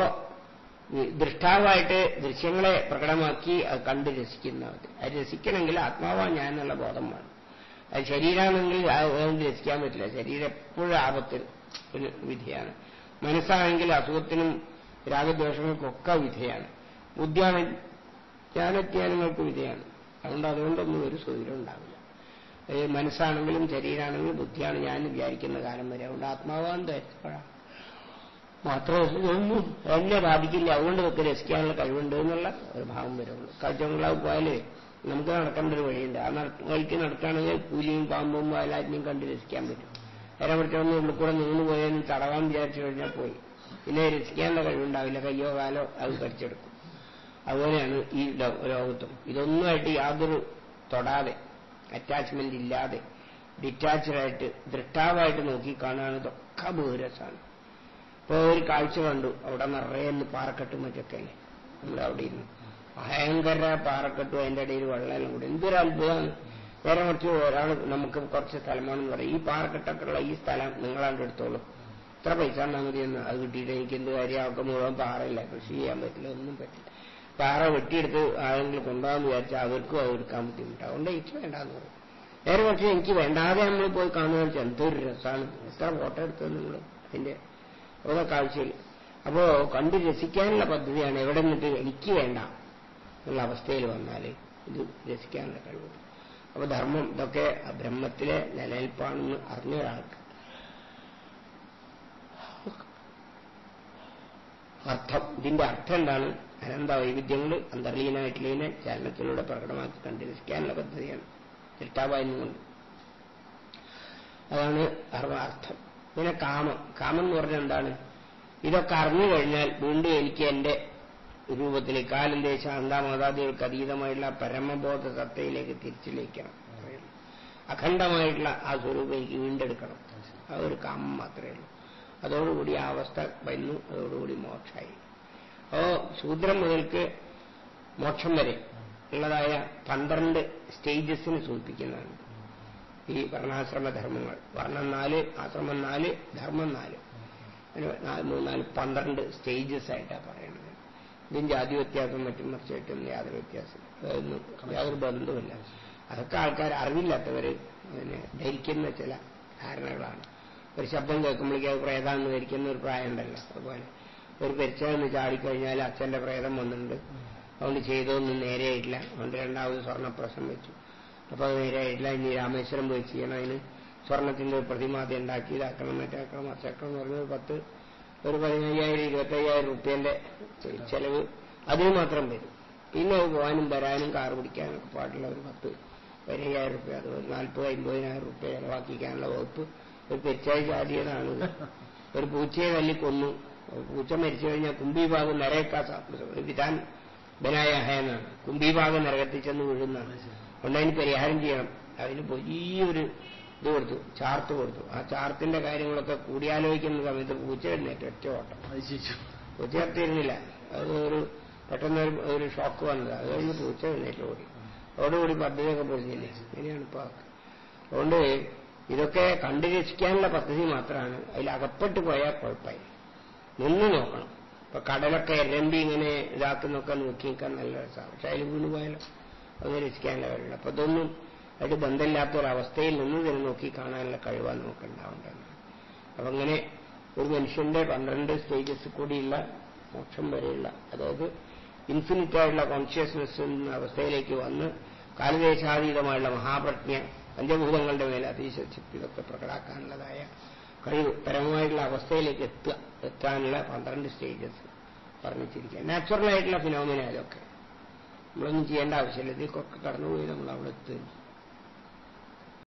S2: ഈ ദൃഷ്ടാവായിട്ട് ദൃശ്യങ്ങളെ പ്രകടമാക്കി അത് കണ്ട് രസിക്കുന്നവർ അത് രസിക്കണമെങ്കിൽ ആത്മാവാ ഞാൻ എന്നുള്ള ബോധം വേണം അത് ശരീരമാണെങ്കിൽ അതുകൊണ്ട് രസിക്കാൻ പറ്റില്ല ശരീരം എപ്പോഴും ആപത്തിന് ഒരു വിധയാണ് മനസ്സാണെങ്കിൽ അസുഖത്തിനും രാഗദ്വേഷങ്ങൾക്കൊക്കെ വിധേയാണ് ബുദ്ധിയാണ് ജ്ഞാനജ്ഞാനങ്ങൾക്ക് വിധേയാണ് അതുകൊണ്ട് അതുകൊണ്ടൊന്നും ഒരു സൗകര്യം ഉണ്ടാവില്ല ഏ, മനസ്സാണെങ്കിലും ശരീരമാണെങ്കിലും ബുദ്ധിയാണ് ഞാൻ വിചാരിക്കുന്ന കാലം വരെ അതുകൊണ്ട് ആത്മാവാൻ ധരിച്ചപ്പോഴാണ് മാത്രമേ ഇതൊന്നും എന്നെ ബാധിക്കില്ല അതുകൊണ്ട് ഇതൊക്കെ രസിക്കാനുള്ള കഴിവുണ്ട് എന്നുള്ള ഒരു ഭാവം വരുള്ളൂ കാഴ്ചകളാവ് പോയാലേ നമുക്ക് നടക്കേണ്ട ഒരു വഴിയുണ്ട് ആ നട- വഴിക്ക് നടക്കുകയാണെങ്കിൽ പുലിയും പാമ്പും വയലാറ്റിനെയും കണ്ട് രസിക്കാൻ പറ്റും നേരെ മറിച്ചൊന്ന് ഉള്ളിൽ കൂടെ നീങ്ങു പോയാലും തടവാൻ വിചാരിച്ചു കഴിഞ്ഞാൽ പോയി പിന്നെ രസിക്കാനുള്ള കഴിവുണ്ടാവില്ല കയ്യോ കാലോ അത് കടിച്ചെടുക്കും അതുപോലെയാണ് ഈ ലോ- ലോകത്തും ഇതൊന്നുമായിട്ട് യാതൊരു തൊടാതെ അറ്റാച്ച്മെന്റ് ഇല്ലാതെ ഡിറ്റാച്ചഡായിട്ട് ദൃഷ്ടാവായിട്ട് നോക്കി കാണുകയാണ് ഇതൊക്കെ ബഹുരസാണ് ഇപ്പൊ ഒരു കാഴ്ച കണ്ടു അവിടെ നിറയെ പാറക്കെട്ടും മറ്റൊക്കെ അല്ലേ നമ്മൾ അവിടെ ഇരുന്നു ഭയങ്കര പാറക്കെട്ടും അതിന്റെ ഇടയിൽ വെള്ളമെല്ലാം കൂടി എന്തൊരു അത്ഭുതമാണ് നേരെ മറിച്ച് ഒരാൾ നമുക്ക് കുറച്ച് സ്ഥലമാണെന്ന് പറയും ഈ പാറക്കെട്ടൊക്കെ ഉള്ള ഈ സ്ഥലം നിങ്ങളാണ്ട് എടുത്തോളൂ ഇത്ര പൈസ ഉണ്ടാൽ മതിയെന്ന് അത് കിട്ടിയിട്ട് എനിക്ക് എന്ത് കാര്യം അവർക്ക് മുഴുവൻ പാറയില്ല കൃഷി ചെയ്യാൻ പറ്റില്ല ഒന്നും പറ്റില്ല പാറ വെട്ടിയെടുത്ത് ആരെങ്കിലും കൊണ്ടുപോകാൻ വിചാരിച്ചാൽ അവർക്കും അത് എടുക്കാൻ ബുദ്ധിമുട്ടാണ് അതുകൊണ്ട് എനിക്ക് വേണ്ടാന്ന് പറയും നേരെ പക്ഷേ എനിക്ക് വേണ്ടാതെ നമ്മൾ പോയി കാണുക വെച്ചാൽ എന്തൊരു രസമാണ് എത്ര ഫോട്ടോ എടുത്തത് നിങ്ങൾ അതിന്റെ ഓരോ കാഴ്ചയിൽ അപ്പോ കണ്ട് രസിക്കാനുള്ള പദ്ധതിയാണ് എവിടെ നിന്നിട്ട് എനിക്ക് വേണ്ട എന്നുള്ള അവസ്ഥയിൽ വന്നാൽ ഇത് രസിക്കാനുള്ള കഴിവ് അപ്പൊ ധർമ്മം ഇതൊക്കെ ബ്രഹ്മത്തിലെ നിലനിൽപ്പാണെന്ന് അറിഞ്ഞ ഒരാൾക്ക് അർത്ഥം ഇതിന്റെ അർത്ഥം എന്താണ് അനന്ത വൈവിധ്യങ്ങൾ അന്തർലീനമായിട്ടുള്ളതിനെ ചലനത്തിലൂടെ പ്രകടമാക്കി കണ്ടിരിക്കാനുള്ള പദ്ധതിയാണ് ഇട്ടാവായുന്നുകൊണ്ട് അതാണ് അർത്ഥം പിന്നെ കാമം കാമം എന്ന് പറഞ്ഞാൽ എന്താണ് ഇതൊക്കെ അറിഞ്ഞു കഴിഞ്ഞാൽ വീണ്ടും എനിക്ക് എന്റെ രൂപത്തിലേക്ക് കാലം ദേശ അന്താമാതാദികൾക്ക് അതീതമായിട്ടുള്ള പരമബോധ സത്തയിലേക്ക് തിരിച്ചിലേക്കണം അഖണ്ഡമായിട്ടുള്ള ആ സ്വരൂപം എനിക്ക് വീണ്ടെടുക്കണം ആ ഒരു കാമം മാത്രമേ ഉള്ളൂ അതോടുകൂടി ആ അവസ്ഥ വന്നു അതോടുകൂടി മോക്ഷമായി അപ്പോ ശൂദ്രം മുതൽക്ക് മോക്ഷം വരെ ഉള്ളതായ പന്ത്രണ്ട് സ്റ്റേജസിന് സൂചിപ്പിക്കുന്നതാണ് ഈ വർണ്ണാശ്രമ ധർമ്മങ്ങൾ വർണ്ണം നാല് ആശ്രമം നാല് ധർമ്മം നാല് മൂന്നാല് പന്ത്രണ്ട് സ്റ്റേജസ് ആയിട്ടാണ് പറയുന്നത് ഇതിന് ജാതി വ്യത്യാസം മറ്റും മറിച്ചായിട്ടും യാതൊരു വ്യത്യാസം അതൊന്നും യാതൊരു ബന്ധവുമില്ല അതൊക്കെ ആൾക്കാർ അറിവില്ലാത്തവര് അതിനെ ധരിക്കുന്ന ചില ധാരണകളാണ് ഒരു ശബ്ദം കേൾക്കുമ്പോഴേക്കും അത് പ്രേതാന്ന് ധരിക്കുന്ന ഒരു പ്രായമുണ്ടല്ലോ അതുപോലെ ഒരു പെരിച്ചെന്ന് ചാടിക്കഴിഞ്ഞാൽ അച്ഛന്റെ പ്രേതം വന്നിട്ടുണ്ട് അതുകൊണ്ട് ചെയ്തതൊന്നും നേരെയായിട്ടില്ല അതുകൊണ്ട് രണ്ടാമത് സ്വർണ്ണപ്രസം വെച്ചു അപ്പൊ അത് നേരെയായിട്ടില്ല ഇനി രാമേശ്വരം പോയി ചെയ്യണം അതിന് സ്വർണത്തിന്റെ ഒരു പ്രതിമാതി ഉണ്ടാക്കി ഇതാക്കണം മറ്റാക്കണം മറിച്ചാക്കണം എന്ന് പറഞ്ഞ പത്ത് ഒരു പതിനയ്യായിരം ഇരുപത്തയ്യായിരം റുപ്യന്റെ ചെലവ് അതിന് മാത്രം വരും പിന്നെ അത് പോകാനും വരാനും കാർ പിടിക്കാനൊക്കെ പാടുള്ള ഒരു പത്ത് പതിനയ്യായിരം റുപ്യ അത് ഒരു നാൽപ്പത് അമ്പതിനായിരം റുപ്യ ചെലവാക്കിക്കാനുള്ള വകുപ്പ് ഒരു പെരിച്ചായി ചാടിയതാണ് ഒരു പൂച്ചയെ തല്ലി കൊന്നു പൂച്ച മരിച്ചു കഴിഞ്ഞാൽ കുംഭീഭാഗം നരയേക്കാ ഒരു വിധാൻ ബനായ എന്നാണ് കുംഭീഭാഗം നരകത്തിൽ ചെന്ന് വീഴുന്നതാണ് അതുകൊണ്ട് അതിന് പരിഹാരം ചെയ്യണം അതിന് വലിയൊരു ഇത് കൊടുത്തു ചാർത്ത് കൊടുത്തു ആ ചാർത്തിന്റെ കാര്യങ്ങളൊക്കെ കൂടിയാലോചിക്കുന്ന സമയത്ത് പൂച്ച എഴുന്നേറ്റ് ഒറ്റ ഓട്ടം പൂച്ച ചത്തിരുന്നില്ല അത് ഒരു പെട്ടെന്ന് ഒരു ഷോക്ക് വന്നത് അത് കഴിഞ്ഞ് പൂച്ച എഴുന്നേറ്റ് ഓടി അതോടുകൂടി പദ്ധതിയൊക്കെ പൊളിഞ്ഞില്ലേ ഇങ്ങനെയാണ് ഇപ്പൊ അതുകൊണ്ട് ഇതൊക്കെ കണ്ടു രക്ഷിക്കാനുള്ള പദ്ധതി മാത്രമാണ് അതിൽ അകപ്പെട്ടു പോയാൽ കുഴപ്പമായി നിന്ന് നോക്കണം ഇപ്പൊ കടലൊക്കെ എരമ്പി ഇങ്ങനെ ഇതാക്കുന്നൊക്കെ നോക്കി നിൽക്കാൻ നല്ല രസമാണ് പക്ഷെ അതിൽ വീണ് പോയാലോ അത് രക്ഷിക്കാനുള്ള കഴിവില്ല അപ്പൊ ഇതൊന്നും ആയിട്ട് ബന്ധമില്ലാത്ത ഒരവസ്ഥയിൽ നിന്ന് ഇതിനെ നോക്കി കാണാനുള്ള കഴിവാണ് നമുക്ക് ഉണ്ടാവേണ്ടത് അപ്പൊ അങ്ങനെ ഒരു മനുഷ്യന്റെ പന്ത്രണ്ട് സ്റ്റേജസ് കൂടിയുള്ള മോക്ഷം വരെയുള്ള അതായത് ഇൻഫിനിറ്റ് ആയിട്ടുള്ള കോൺഷ്യസ്നെസ് എന്ന അവസ്ഥയിലേക്ക് വന്ന് കാലദേശാതീതമായുള്ള മഹാപ്രജ്ഞ പഞ്ചഭൂതങ്ങളുടെ മേലെ അതീശക്തി ഇതൊക്കെ പ്രകടാക്കാനുള്ളതായ കഴിവ് പരമമായിട്ടുള്ള അവസ്ഥയിലേക്ക് എത്തുക എത്താനുള്ള പന്ത്രണ്ട് സ്റ്റേജസ് പറഞ്ഞിരിക്കുക നാച്ചുറൽ ആയിട്ടുള്ള ഫിനോമിന അതൊക്കെ നമ്മളൊന്നും ചെയ്യേണ്ട ആവശ്യമില്ല ഇതിൽക്കൊക്കെ കടന്നുപോയി നമ്മൾ അവിടെ എത്തും